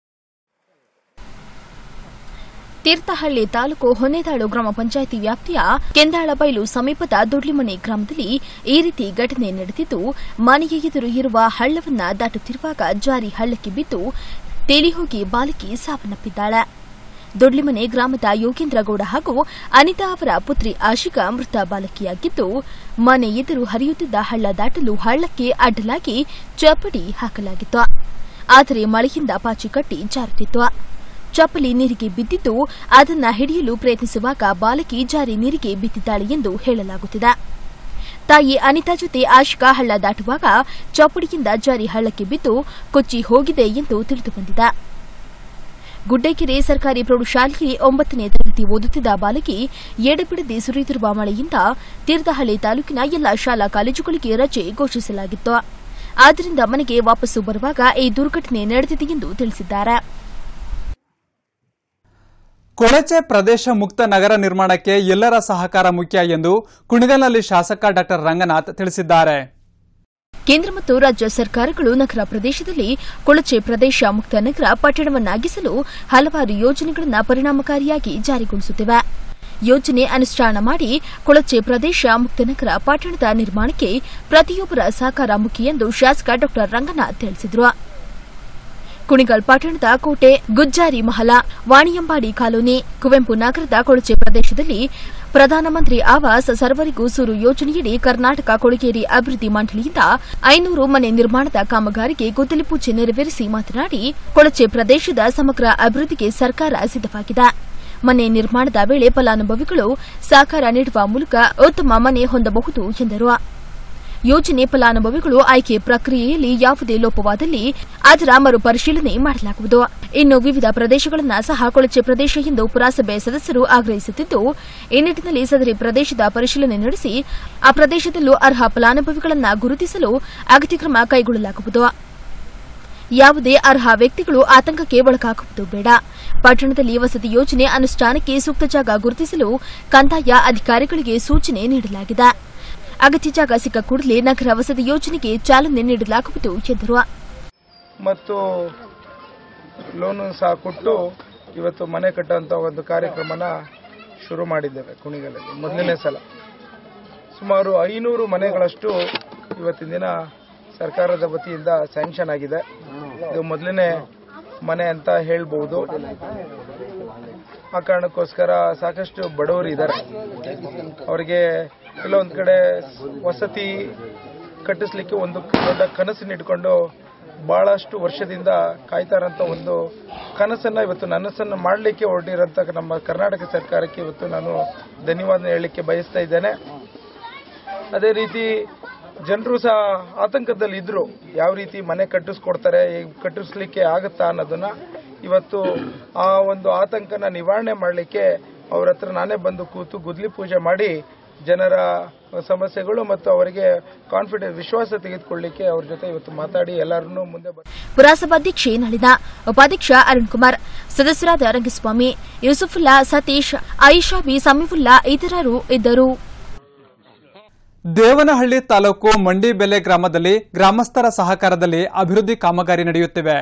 ತೀರ್ಥಹಳ್ಳಿ ತಾಲೂಕು ಹೊನ್ನೇದಾಳು ಗ್ರಾಮ ಪಂಚಾಯಿತಿ ವ್ಯಾಪ್ತಿಯ ಕೆಂದಾಳಬೈಲು ಸಮೀಪದ ದೊಡ್ಲಿಮನೆ ಗ್ರಾಮದಲ್ಲಿ ಈ ರೀತಿ ಘಟನೆ ನಡೆದಿದ್ದು ಮನೆಯ ಎದುರು ಇರುವ ಹಳ್ಳವನ್ನ ದಾಟುತ್ತಿರುವಾಗ ಜಾರಿ ಹಳ್ಳಕ್ಕೆ ಬಿದ್ದು ತೇಲಿ ಹೋಗಿ ಬಾಲಕಿ ಸಾವನ್ನಪ್ಪಿದ್ದಾಳೆ ದೊಡ್ಲಿಮನೆ ಗ್ರಾಮದ ಯೋಗೇಂದ್ರಗೌಡ ಹಾಗೂ ಅನಿತಾ ಅವರ ಪುತ್ರಿ ಆಶಿಕಾ ಮೃತ ಬಾಲಕಿಯಾಗಿದ್ದು ಮನೆ ಎದುರು ಹರಿಯುತ್ತಿದ್ದ ಹಳ್ಳ ದಾಟಲು ಹಳ್ಳಕ್ಕೆ ಅಡ್ಡಲಾಗಿ ಚಪ್ಪಡಿ ಹಾಕಲಾಗಿತ್ತು ಆದರೆ ಮಳೆಯಿಂದ ಪಾಚಿ ಕಟ್ಟಿ ಜಾರುತ್ತಿತ್ತು ಚಪ್ಪಲಿ ನೀರಿಗೆ ಬಿದ್ದಿದ್ದು ಅದನ್ನ ಹಿಡಿಯಲು ಪ್ರಯತ್ನಿಸುವಾಗ ಬಾಲಕಿ ಜಾರಿ ನೀರಿಗೆ ಬಿದ್ದಿದ್ದಾಳೆ ಎಂದು ಹೇಳಲಾಗುತ್ತಿದೆ ತಾಯಿ ಅನಿತಾ ಜೊತೆ ಆಶಿಕಾ ಹಳ್ಳ ದಾಟುವಾಗ ಚಪ್ಪಡಿಯಿಂದ ಜಾರಿ ಹಳ್ಳಕ್ಕೆ ಬಿದ್ದು ಕೊಚ್ಚಿ ಹೋಗಿದೆ ಎಂದು ತಿಳಿದುಬಂದಿದೆ ಗುಡ್ಡಕೆರೆ ಸರ್ಕಾರಿ ಪ್ರೌಢಶಾಲೆಯಲ್ಲಿ ಒಂಬತ್ತನೇ ತರಗತಿ ಓದುತ್ತಿದ್ದ ಬಾಲಕಿ ಎಡೆಬಿಡದೆ ಸುರಿಯುತ್ತಿರುವ ಮಳೆಯಿಂದ ತೀರ್ಥಹಳ್ಳಿ ತಾಲೂಕಿನ ಎಲ್ಲ ಶಾಲಾ ಕಾಲೇಜುಗಳಿಗೆ ರಜೆ ಘೋಷಿಸಲಾಗಿತ್ತು ಆದ್ದರಿಂದ ಮನೆಗೆ ವಾಪಸ್ಸು ಬರುವಾಗ ಈ ದುರ್ಘಟನೆ ನಡೆದಿದೆ ಎಂದು ತಿಳಿಸಿದ್ದಾರೆ ಕೊಳಚೆ ಪ್ರದೇಶ ಮುಕ್ತ ನಗರ ನಿರ್ಮಾಣಕ್ಕೆ ಎಲ್ಲರ ಸಹಕಾರ ಮುಖ್ಯ ಎಂದು ಕುಣಿಗಲ್ನಲ್ಲಿ ಶಾಸಕ ಡಾ ರಂಗನಾಥ್ ತಿಳಿಸಿದ್ದಾರೆ ಕೇಂದ್ರ ಮತ್ತು ರಾಜ್ಯ ಸರ್ಕಾರಗಳು ನಗರ ಪ್ರದೇಶದಲ್ಲಿ ಕೊಳಚೆ ಪ್ರದೇಶ ಮುಕ್ತ ನಗರ ಪಟ್ಟಣವನ್ನಾಗಿಸಲು ಹಲವಾರು ಯೋಜನೆಗಳನ್ನು ಪರಿಣಾಮಕಾರಿಯಾಗಿ ಜಾರಿಗೊಳಿಸುತ್ತಿವೆ ಯೋಜನೆ ಅನುಷ್ಠಾನ ಮಾಡಿ ಕೊಳಚೆ ಪ್ರದೇಶ ಮುಕ್ತ ನಗರ ಪಟ್ಟಣದ ನಿರ್ಮಾಣಕ್ಕೆ ಪ್ರತಿಯೊಬ್ಬರ ಸಹಕಾರ ಮುಖ್ಯ ಎಂದು ಶಾಸಕ ಡಾ ರಂಗನಾಥ್ ತಿಳಿಸಿದರು ಕುಣಿಗಲ್ ಪಟ್ಟಣದ ಕೋಟೆ ಗುಜ್ಜಾರಿ ಮಹಲ ವಾಣಿಯಂಬಾಡಿ ಕಾಲೋನಿ ಕುವೆಂಪು ನಗರದ ಕೊಳಚೆ ಪ್ರದೇಶದಲ್ಲಿ ಪ್ರಧಾನಮಂತ್ರಿ ಆವಾಸ್ ಸರ್ವರಿಗೂ ಸೂರು ಯೋಜನೆಯಡಿ ಕರ್ನಾಟಕ ಕೊಳಗೇರಿ ಅಭಿವೃದ್ಧಿ ಮಂಡಳಿಯಿಂದ ಐನೂರು ಮನೆ ನಿರ್ಮಾಣದ ಕಾಮಗಾರಿಗೆ ಗುದ್ದಲಿ ಪೂಜೆ ನೆರವೇರಿಸಿ ಮಾತನಾಡಿ ಕೊಳಚೆ ಪ್ರದೇಶದ ಸಮಗ್ರ ಅಭಿವೃದ್ಧಿಗೆ ಸರ್ಕಾರ ಸಿದ್ದವಾಗಿದೆ ಮನೆ ನಿರ್ಮಾಣದ ವೇಳೆ ಫಲಾನುಭವಿಗಳು ಸಹಕಾರ ನೀಡುವ ಮೂಲಕ ಉತ್ತಮ ಮನೆ ಹೊಂದಬಹುದು ಎಂದರು ಯೋಜನೆ ಫಲಾನುಭವಿಗಳು ಆಯ್ಕೆ ಪ್ರಕ್ರಿಯೆಯಲ್ಲಿ ಯಾವುದೇ ಲೋಪವಾದಲ್ಲಿ ಅದರ ಮರುಪರಿಶೀಲನೆ ಮಾಡಲಾಗುವುದು ಇನ್ನು ವಿವಿಧ ಪ್ರದೇಶಗಳನ್ನು ಸಹ ಕೊಳಚೆ ಪ್ರದೇಶ ಎಂದು ಪುರಸಭೆ ಸದಸ್ಯರು ಆಗ್ರಹಿಸುತ್ತಿದ್ದು ಈ ನಿಟ್ಟಿನಲ್ಲಿ ಸದರಿ ಪ್ರದೇಶದ ಪರಿಶೀಲನೆ ನಡೆಸಿ ಆ ಪ್ರದೇಶದಲ್ಲೂ ಅರ್ಹ ಫಲಾನುಭವಿಗಳನ್ನು ಗುರುತಿಸಲು ಅಗತ್ಯ ಕ್ರಮ ಕೈಗೊಳ್ಳಲಾಗುವುದು ಯಾವುದೇ ಅರ್ಹ ವ್ಯಕ್ತಿಗಳು ಆತಂಕಕ್ಕೆ ಒಳಗಾಗುವುದು ಬೇಡ ಪಟ್ಟಣದಲ್ಲಿ ವಸತಿ ಯೋಜನೆ ಅನುಷ್ಠಾನಕ್ಕೆ ಸೂಕ್ತ ಜಾಗ ಗುರುತಿಸಲು ಕಂದಾಯ ಅಧಿಕಾರಿಗಳಿಗೆ ಸೂಚನೆ ನೀಡಲಾಗಿದೆ ಅಗತ್ಯ ಜಾಗ ಸಿಕ್ಕ ಕೂಡಲೇ ನಗರ ವಸತಿ ಯೋಜನೆಗೆ ಚಾಲನೆ ನೀಡಲಾಗುವುದು ಎಂದರು ಮತ್ತು ಲೋನು ಸಹ ಕೊಟ್ಟು ಇವತ್ತು ಮನೆ ಕಟ್ಟುವಂಥ ಒಂದು ಕಾರ್ಯಕ್ರಮನ ಶುರು ಮಾಡಿದ್ದೇವೆ ಕುಣಿಗಲಲ್ಲಿ ಮೊದಲನೇ ಸಲ ಸುಮಾರು ಐನೂರು ಮನೆಗಳಷ್ಟು ಇವತ್ತಿನ ದಿನ ಸರ್ಕಾರದ ವತಿಯಿಂದ ಸ್ಯಾಂಕ್ಷನ್ ಆಗಿದೆ ಇದು ಮೊದಲನೇ ಮನೆ ಅಂತ ಹೇಳ್ಬೋದು ಆ ಕಾರಣಕ್ಕೋಸ್ಕರ ಸಾಕಷ್ಟು ಬಡವರು ಇದ್ದಾರೆ ಅವರಿಗೆ ಕೆಲವೊಂದು ಕಡೆ ವಸತಿ ಕಟ್ಟಿಸ್ಲಿಕ್ಕೆ ಒಂದು ದೊಡ್ಡ ಕನಸನ್ನು ಇಟ್ಕೊಂಡು ಬಹಳಷ್ಟು ವರ್ಷದಿಂದ ಕಾಯ್ತಾ ಇರೋಂಥ ಒಂದು ಕನಸನ್ನ ಇವತ್ತು ನನಸನ್ನು ಮಾಡಲಿಕ್ಕೆ ಹೊರಟಿರೋಂಥ ನಮ್ಮ ಕರ್ನಾಟಕ ಸರ್ಕಾರಕ್ಕೆ ಇವತ್ತು ನಾನು ಧನ್ಯವಾದ ಹೇಳಲಿಕ್ಕೆ ಬಯಸ್ತಾ ಇದ್ದೇನೆ ಅದೇ ರೀತಿ ಜನರು ಸಹ ಆತಂಕದಲ್ಲಿ ಇದ್ರು ಯಾವ ರೀತಿ ಮನೆ ಕಟ್ಟಿಸ್ಕೊಡ್ತಾರೆ ಹೇಗ್ ಕಟ್ಟಿಸ್ಲಿಕ್ಕೆ ಆಗುತ್ತಾ ಅನ್ನೋದನ್ನ ಇವತ್ತು ಆ ಒಂದು ಆತಂಕನ ನಿವಾರಣೆ ಮಾಡಲಿಕ್ಕೆ ಅವ್ರ ಹತ್ರ ನಾನೇ ಬಂದು ಕೂತು ಗುದ್ಲಿ ಪೂಜೆ ಮಾಡಿ ಜನರ ಸಮಸ್ಯೆಗಳು ಮತ್ತು ಅವರಿಗೆ ಕಾನ್ಫಿಡೆನ್ಸ್ ವಿಶ್ವಾಸ ತೆಗೆದುಕೊಳ್ಳಿಕ್ಕೆ ಅವ್ರ ಜೊತೆ ಇವತ್ತು ಮಾತಾಡಿ ಎಲ್ಲರನ್ನೂ ಮುಂದೆ ಬರ್ ಪುರಸಭಾಧ್ಯಕ್ಷೆ ನಳಿನ ಉಪಾಧ್ಯಕ್ಷ ಅರುಣ್ ಕುಮಾರ್ ಸದಸ್ಯರಾದ ರಂಗಸ್ವಾಮಿ ಯೂಸುಫುಲ್ಲಾ ಸತೀಶ್ ಆಯಿಷಾ ಬಿ ಸಮೀವುಲ್ಲಾ ಇತರರು ಇದ್ದರು ದೇವನಹಳ್ಳಿ ತಾಲೂಕು ಮಂಡಿಬೆಲೆ ಗ್ರಾಮದಲ್ಲಿ ಗ್ರಾಮಸ್ಥರ ಸಹಕಾರದಲ್ಲಿ ಅಭಿವೃದ್ಧಿ ಕಾಮಗಾರಿ ನಡೆಯುತ್ತಿವೆ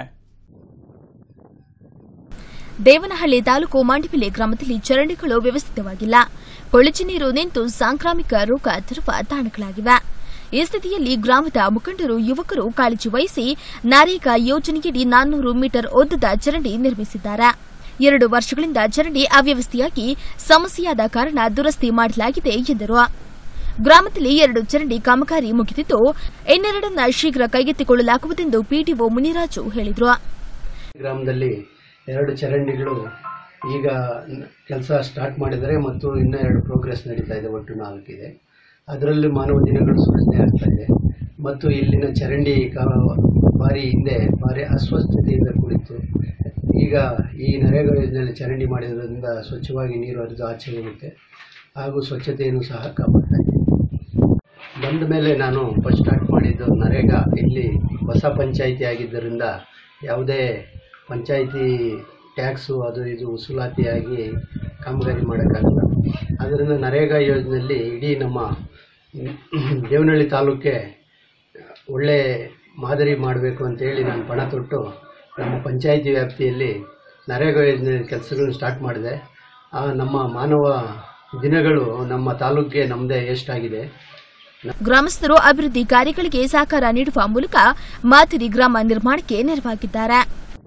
ದೇವನಹಳ್ಳಿ ತಾಲೂಕು ಮಾಂಡಿಬಿಲೆ ಗ್ರಾಮದಲ್ಲಿ ಚರಂಡಿಗಳು ವ್ಯವಸ್ಥಿತವಾಗಿಲ್ಲ ಕೊಳಚೆ ನೀರು ನಿಂತು ಸಾಂಕ್ರಾಮಿಕ ರೋಗ ತರುವ ತಾಣಗಳಾಗಿವೆ ಈ ಸ್ಥಿತಿಯಲ್ಲಿ ಗ್ರಾಮದ ಮುಖಂಡರು ಯುವಕರು ಕಾಳಜಿ ವಹಿಸಿ ನರೇಗಾ ಯೋಜನೆಯಡಿ ನಾನ್ನೂರು ಮೀಟರ್ ಉದ್ದದ ಚರಂಡಿ ನಿರ್ಮಿಸಿದ್ದಾರೆ ಎರಡು ವರ್ಷಗಳಿಂದ ಚರಂಡಿ ಅವ್ಯವಸ್ಥೆಯಾಗಿ ಸಮಸ್ಯೆಯಾದ ಕಾರಣ ದುರಸ್ತಿ ಮಾಡಲಾಗಿದೆ ಎಂದರು ಗ್ರಾಮದಲ್ಲಿ ಎರಡು ಚರಂಡಿ ಕಾಮಗಾರಿ ಮುಗಿದಿದ್ದು ಇನ್ನೆರಡನ್ನ ಶೀಘ್ರ ಕೈಗೆತ್ತಿಕೊಳ್ಳಲಾಗುವುದೆಂದು ಪಿಡಿಒ ಮುನಿರಾಜು ಹೇಳಿದರು ಗ್ರಾಮದಲ್ಲಿ ಎರಡು ಚರಂಡಿಗಳು ಈಗ ಕೆಲಸ ಸ್ಟಾರ್ಟ್ ಮಾಡಿದರೆ ಮತ್ತು ಇನ್ನೂ ಎರಡು ಪ್ರೋಗ್ರೆಸ್ ನಡೀತಾ ಇದೆ ಒಟ್ಟು ನಾಲ್ಕಿದೆ ಅದರಲ್ಲಿ ಮಾನವ ದಿನಗಳು ಸೂಚನೆ ಆಗ್ತಾ ಇದೆ ಮತ್ತು ಇಲ್ಲಿನ ಚರಂಡಿ ಕಾ ಭಾರಿ ಹಿಂದೆ ಭಾರಿ ಅಸ್ವಸ್ಥತೆಯಿಂದ ಕುಳಿತು ಈಗ ಈ ನರೇಗಾ ಯೋಜನೆಯಲ್ಲಿ ಚರಂಡಿ ಮಾಡಿರೋದ್ರಿಂದ ಸ್ವಚ್ಛವಾಗಿ ನೀರು ಹರಿದು ಆಚೆ ಹೋಗುತ್ತೆ ಹಾಗೂ ಸ್ವಚ್ಛತೆಯನ್ನು ಸಹ ಕಾಪಾಡ್ತಾ ಇದೆ ಬಂದ ಮೇಲೆ ನಾನು ಫಸ್ಟ್ ಸ್ಟಾರ್ಟ್ ಮಾಡಿದ್ದು ನರೇಗಾ ಇಲ್ಲಿ ಹೊಸ ಪಂಚಾಯಿತಿ ಆಗಿದ್ದರಿಂದ ಯಾವುದೇ ಪಂಚಾಯಿತಿ ಟ್ಯಾಕ್ಸು ಅದು ಇದು ವಸೂಲಾತಿಯಾಗಿ ಕಾಮಗಾರಿ ಮಾಡೋಕ್ಕಾಗಲ್ಲ ಆದ್ದರಿಂದ ನರೇಗಾ ಯೋಜನೆಯಲ್ಲಿ ಇಡೀ ನಮ್ಮ ದೇವನಹಳ್ಳಿ ತಾಲೂಕೆ ಒಳ್ಳೆ ಮಾದರಿ ಮಾಡಬೇಕು ಅಂತೇಳಿ ನಾನು ಪಣ ತೊಟ್ಟು ನಮ್ಮ ಪಂಚಾಯಿತಿ ವ್ಯಾಪ್ತಿಯಲ್ಲಿ ನರೇಗಾ ಯೋಜನೆ ಕೆಲಸಗಳನ್ನು ಸ್ಟಾರ್ಟ್ ಮಾಡಿದೆ ಆ ನಮ್ಮ ಮಾನವ ದಿನಗಳು ನಮ್ಮ ತಾಲೂಕಿಗೆ ನಮ್ಮದೇ ಎಷ್ಟಾಗಿದೆ ಗ್ರಾಮಸ್ಥರು ಅಭಿವೃದ್ಧಿ ಕಾರ್ಯಗಳಿಗೆ ಸಹಕಾರ ನೀಡುವ ಮೂಲಕ ಮಾದರಿ ಗ್ರಾಮ ನಿರ್ಮಾಣಕ್ಕೆ ನೆರವಾಗಿದ್ದಾರೆ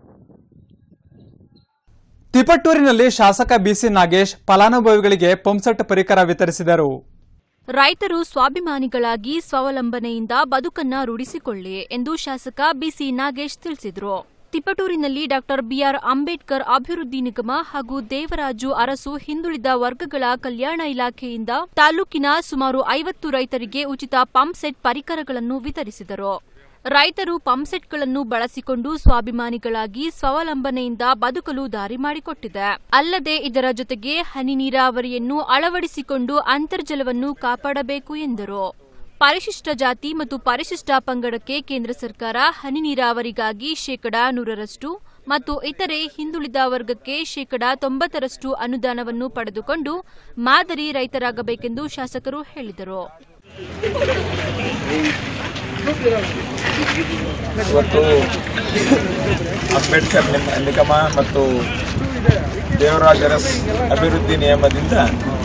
ತಿಪಟ್ಟೂರಿನಲ್ಲಿ ಶಾಸಕ ಬಿಸಿ ನಾಗೇಶ್ ಫಲಾನುಭವಿಗಳಿಗೆ ಪಂಪ್ಸೆಟ್ ಪರಿಕರ ವಿತರಿಸಿದರು ರೈತರು ಸ್ವಾಭಿಮಾನಿಗಳಾಗಿ ಸ್ವಾವಲಂಬನೆಯಿಂದ ಬದುಕನ್ನ ರೂಢಿಸಿಕೊಳ್ಳಿ ಎಂದು ಶಾಸಕ ಬಿಸಿ ನಾಗೇಶ್ ತಿಳಿಸಿದರು ತಿಪಟೂರಿನಲ್ಲಿ ಡಾಕ್ಟರ್ ಬಿಆರ್ ಅಂಬೇಡ್ಕರ್ ಅಭಿವೃದ್ಧಿ ನಿಗಮ ಹಾಗೂ ದೇವರಾಜು ಅರಸು ಹಿಂದುಳಿದ ವರ್ಗಗಳ ಕಲ್ಯಾಣ ಇಲಾಖೆಯಿಂದ ತಾಲೂಕಿನ ಸುಮಾರು ಐವತ್ತು ರೈತರಿಗೆ ಉಚಿತ ಪಂಪ್ಸೆಟ್ ಪರಿಕರಗಳನ್ನು ವಿತರಿಸಿದರು ರೈತರು ಪಂಪ್ಸೆಟ್ಗಳನ್ನು ಬಳಸಿಕೊಂಡು ಸ್ವಾಭಿಮಾನಿಗಳಾಗಿ ಸ್ವಾವಲಂಬನೆಯಿಂದ ಬದುಕಲು ದಾರಿ ಮಾಡಿಕೊಟ್ಟಿದೆ ಅಲ್ಲದೆ ಇದರ ಜೊತೆಗೆ ಹನಿ ನೀರಾವರಿಯನ್ನು ಅಳವಡಿಸಿಕೊಂಡು ಅಂತರ್ಜಲವನ್ನು ಕಾಪಾಡಬೇಕು ಎಂದರು ಪರಿಶಿಷ್ಟ ಜಾತಿ ಮತ್ತು ಪರಿಶಿಷ್ಟ ಪಂಗಡಕ್ಕೆ ಕೇಂದ್ರ ಸರ್ಕಾರ ಹನಿ ನೀರಾವರಿಗಾಗಿ ಶೇಕಡಾ ನೂರರಷ್ಟು ಮತ್ತು ಇತರೆ ಹಿಂದುಳಿದ ವರ್ಗಕ್ಕೆ ಶೇಕಡಾ ತೊಂಬತ್ತರಷ್ಟು ಅನುದಾನವನ್ನು ಪಡೆದುಕೊಂಡು ಮಾದರಿ ರೈತರಾಗಬೇಕೆಂದು ಶಾಸಕರು ಹೇಳಿದರು ಇವತ್ತು ಅಂಬೇಡ್ಕರ್ ನಿಮ- ನಿಗಮ ಮತ್ತು ದೇವರಾಜ ಅರಸ್ ಅಭಿವೃದ್ಧಿ ನಿಯಮದಿಂದ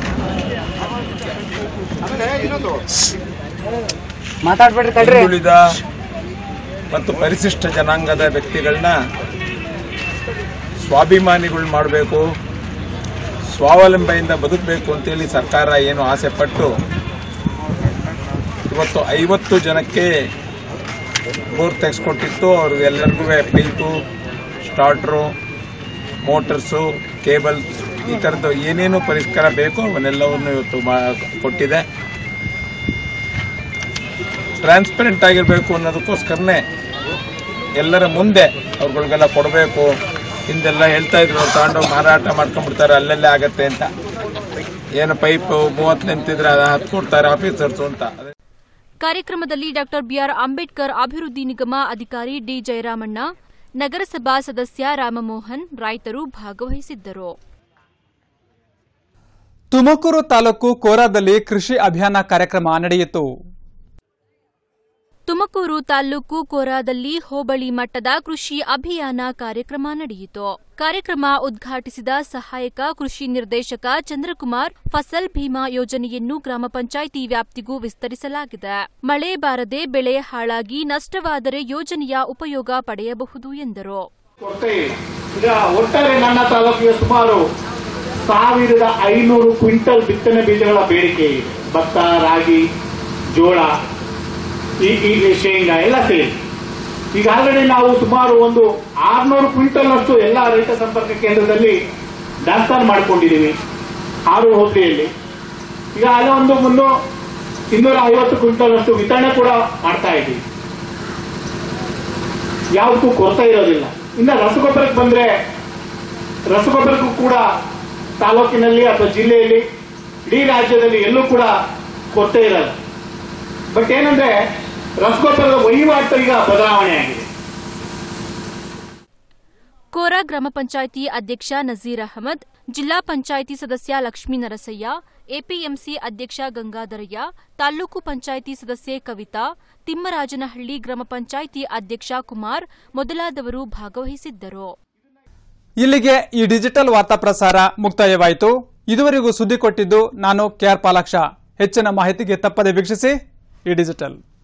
ಹಿಂದುಳಿದ ಮತ್ತು ಪರಿಶಿಷ್ಟ ಜನಾಂಗದ ವ್ಯಕ್ತಿಗಳನ್ನ ಸ್ವಾಭಿಮಾನಿಗಳು ಮಾಡಬೇಕು ಸ್ವಾವಲಂಬೆಯಿಂದ ಬದುಕಬೇಕು ಅಂತೇಳಿ ಸರ್ಕಾರ ಏನು ಆಸೆ ಪಟ್ಟು ಇವತ್ತು ಐವತ್ತು ಜನಕ್ಕೆ ಬೋರ್ ತೆಗೆಸ್ಕೊಟ್ಟಿತ್ತು ಅವ್ರಿಗೆಲ್ಲರಿಗೂ ಪೈಪು ಸ್ಟಾರ್ಟ್ರು ಮೋಟರ್ಸು ಕೇಬಲ್ಸ್ ಈ ಥರದ್ದು ಏನೇನು ಪರಿಷ್ಕಾರ ಬೇಕೋ ಅವನ್ನೆಲ್ಲವನ್ನು ಇವತ್ತು ಮಾ ಕೊಟ್ಟಿದೆ ಟ್ರಾನ್ಸ್ಪರೆಂಟ್ ಆಗಿರಬೇಕು ಅನ್ನೋದಕ್ಕೋಸ್ಕರನೇ ಎಲ್ಲರ ಮುಂದೆ ಅವ್ರುಗಳಿಗೆಲ್ಲ ಕೊಡಬೇಕು ಹಿಂದೆಲ್ಲ ಹೇಳ್ತಾ ಇದ್ರು ಅವ್ರು ತಗೊಂಡೋಗಿ ಮಾರಾಟ ಮಾಡ್ಕೊಂಡ್ಬಿಡ್ತಾರೆ ಅಲ್ಲಲ್ಲೇ ಆಗತ್ತೆ ಅಂತ ಏನು ಪೈಪ್ ಮೂವತ್ತು ನಿಂತಿದ್ರೆ ಅದು ಹತ್ತು ಕೊಡ್ತಾರೆ ಆಫೀಸರ್ಸು ಅಂತ ಕಾರ್ಯಕ್ರಮದಲ್ಲಿ ಡಾಕ್ಟರ್ ಬಿಆರ್ ಅಂಬೇಡ್ಕರ್ ಅಭಿವೃದ್ಧಿ ನಿಗಮ ಅಧಿಕಾರಿ ಡಿ ಜಯರಾಮಣ್ಣ ನಗರಸಭಾ ಸದಸ್ಯ ರಾಮಮೋಹನ್ ರೈತರು ಭಾಗವಹಿಸಿದ್ದರು ತುಮಕೂರು ತಾಲೂಕು ಕೋರಾದಲ್ಲಿ ಕೃಷಿ ಅಭಿಯಾನ ಕಾರ್ಯಕ್ರಮ ನಡೆಯಿತು ತುಮಕೂರು ತಾಲೂಕು ಕೋರಾದಲ್ಲಿ ಹೋಬಳಿ ಮಟ್ಟದ ಕೃಷಿ ಅಭಿಯಾನ ಕಾರ್ಯಕ್ರಮ ನಡೆಯಿತು ಕಾರ್ಯಕ್ರಮ ಉದ್ಘಾಟಿಸಿದ ಸಹಾಯಕ ಕೃಷಿ ನಿರ್ದೇಶಕ ಚಂದ್ರಕುಮಾರ್ ಫಸಲ್ ಭೀಮಾ ಯೋಜನೆಯನ್ನು ಗ್ರಾಮ ಪಂಚಾಯಿತಿ ವ್ಯಾಪ್ತಿಗೂ ವಿಸ್ತರಿಸಲಾಗಿದೆ ಮಳೆ ಬಾರದೆ ಬೆಳೆ ಹಾಳಾಗಿ ನಷ್ಟವಾದರೆ ಯೋಜನೆಯ ಉಪಯೋಗ ಪಡೆಯಬಹುದು ಎಂದರು ಕೊರತೆ ಇಲ್ಲ ಈಗ ಒಟ್ಟಾರೆ ನನ್ನ ತಾಲೂಕಿಗೆ ಸುಮಾರು ಸಾವಿರದ ಐನೂರು ಕ್ವಿಂಟಲ್ ಬಿತ್ತನೆ ಬೀಜಗಳ ಬೇಡಿಕೆ ಇದೆ ಭತ್ತ ರಾಗಿ ಜೋಳ ಈ ಈಗ ಶೇಂಗಾ ಎಲ್ಲ ಸೇರಿ ಈಗ ಆಲ್ರೆಡಿ ನಾವು ಸುಮಾರು ಒಂದು ಆರ್ನೂರು ಕ್ವಿಂಟಲ್ ಅಷ್ಟು ಎಲ್ಲ ರೈತ ಸಂಪರ್ಕ ಕೇಂದ್ರದಲ್ಲಿ ದಾಸ್ತಾನು ಮಾಡ್ಕೊಂಡಿದ್ದೀವಿ ಆರು ಹೋಬಳಿಯಲ್ಲಿ ಈಗ ಅಲ್ಲೇ ಒಂದು ಮುನ್ನೂ ಇನ್ನೂರ ಐವತ್ತು ಕ್ವಿಂಟಲ್ ಅಷ್ಟು ವಿತರಣೆ ಕೂಡ ಮಾಡ್ತಾ ಇದ್ದೀವಿ ಯಾವುದಕ್ಕೂ ಕೊರತೆ ಇರೋದಿಲ್ಲ ಇನ್ನು ರಸಗೊಬ್ಬರಕ್ಕೆ ಬಂದ್ರೆ ರಸಗೊಬ್ಬರಕ್ಕೂ ಕೂಡ ತಾಲೂಕಿನಲ್ಲಿ ಅಥವಾ ಜಿಲ್ಲೆಯಲ್ಲಿ ಇಡೀ ರಾಜ್ಯದಲ್ಲಿ ಎಲ್ಲೂ ಕೂಡ ಕೊರತೆ ಇರಲ್ಲ ಬಟ್ ಏನಂದ್ರೆ ರಸಗೊಬ್ಬರದ ವಹಿವಾಟು ಈಗ ಬದಲಾವಣೆ ಆಗಿದೆ ಕೋರಾ ಗ್ರಾಮ ಪಂಚಾಯಿತಿ ಅಧ್ಯಕ್ಷ ನಜೀರ್ ಅಹಮದ್ ಜಿಲ್ಲಾ ಪಂಚಾಯಿತಿ ಸದಸ್ಯ ಲಕ್ಷ್ಮೀ ನರಸಯ್ಯ ಎಪಿಎಂಸಿ ಅಧ್ಯಕ್ಷ ಗಂಗಾಧರಯ್ಯ ತಾಲೂಕು ಪಂಚಾಯಿತಿ ಸದಸ್ಯೆ ಕವಿತಾ ತಿಮ್ಮರಾಜನಹಳ್ಳಿ ಗ್ರಾಮ ಪಂಚಾಯಿತಿ ಅಧ್ಯಕ್ಷ ಕುಮಾರ್ ಮೊದಲಾದವರು ಭಾಗವಹಿಸಿದ್ದರು ಇಲ್ಲಿಗೆ ಈ ಡಿಜಿಟಲ್ ವಾರ್ತಾ ಪ್ರಸಾರ ಮುಕ್ತಾಯವಾಯಿತು ಇದುವರೆಗೂ ಸುದ್ದಿ ಕೊಟ್ಟಿದ್ದು ನಾನು ಕೆಆರ್ ಪಾಲಾಕ್ಷ ಹೆಚ್ಚಿನ ಮಾಹಿತಿಗೆ ತಪ್ಪದೆ ವೀಕ್ಷಿಸಿ ಈ ಡಿಜಿಟಲ್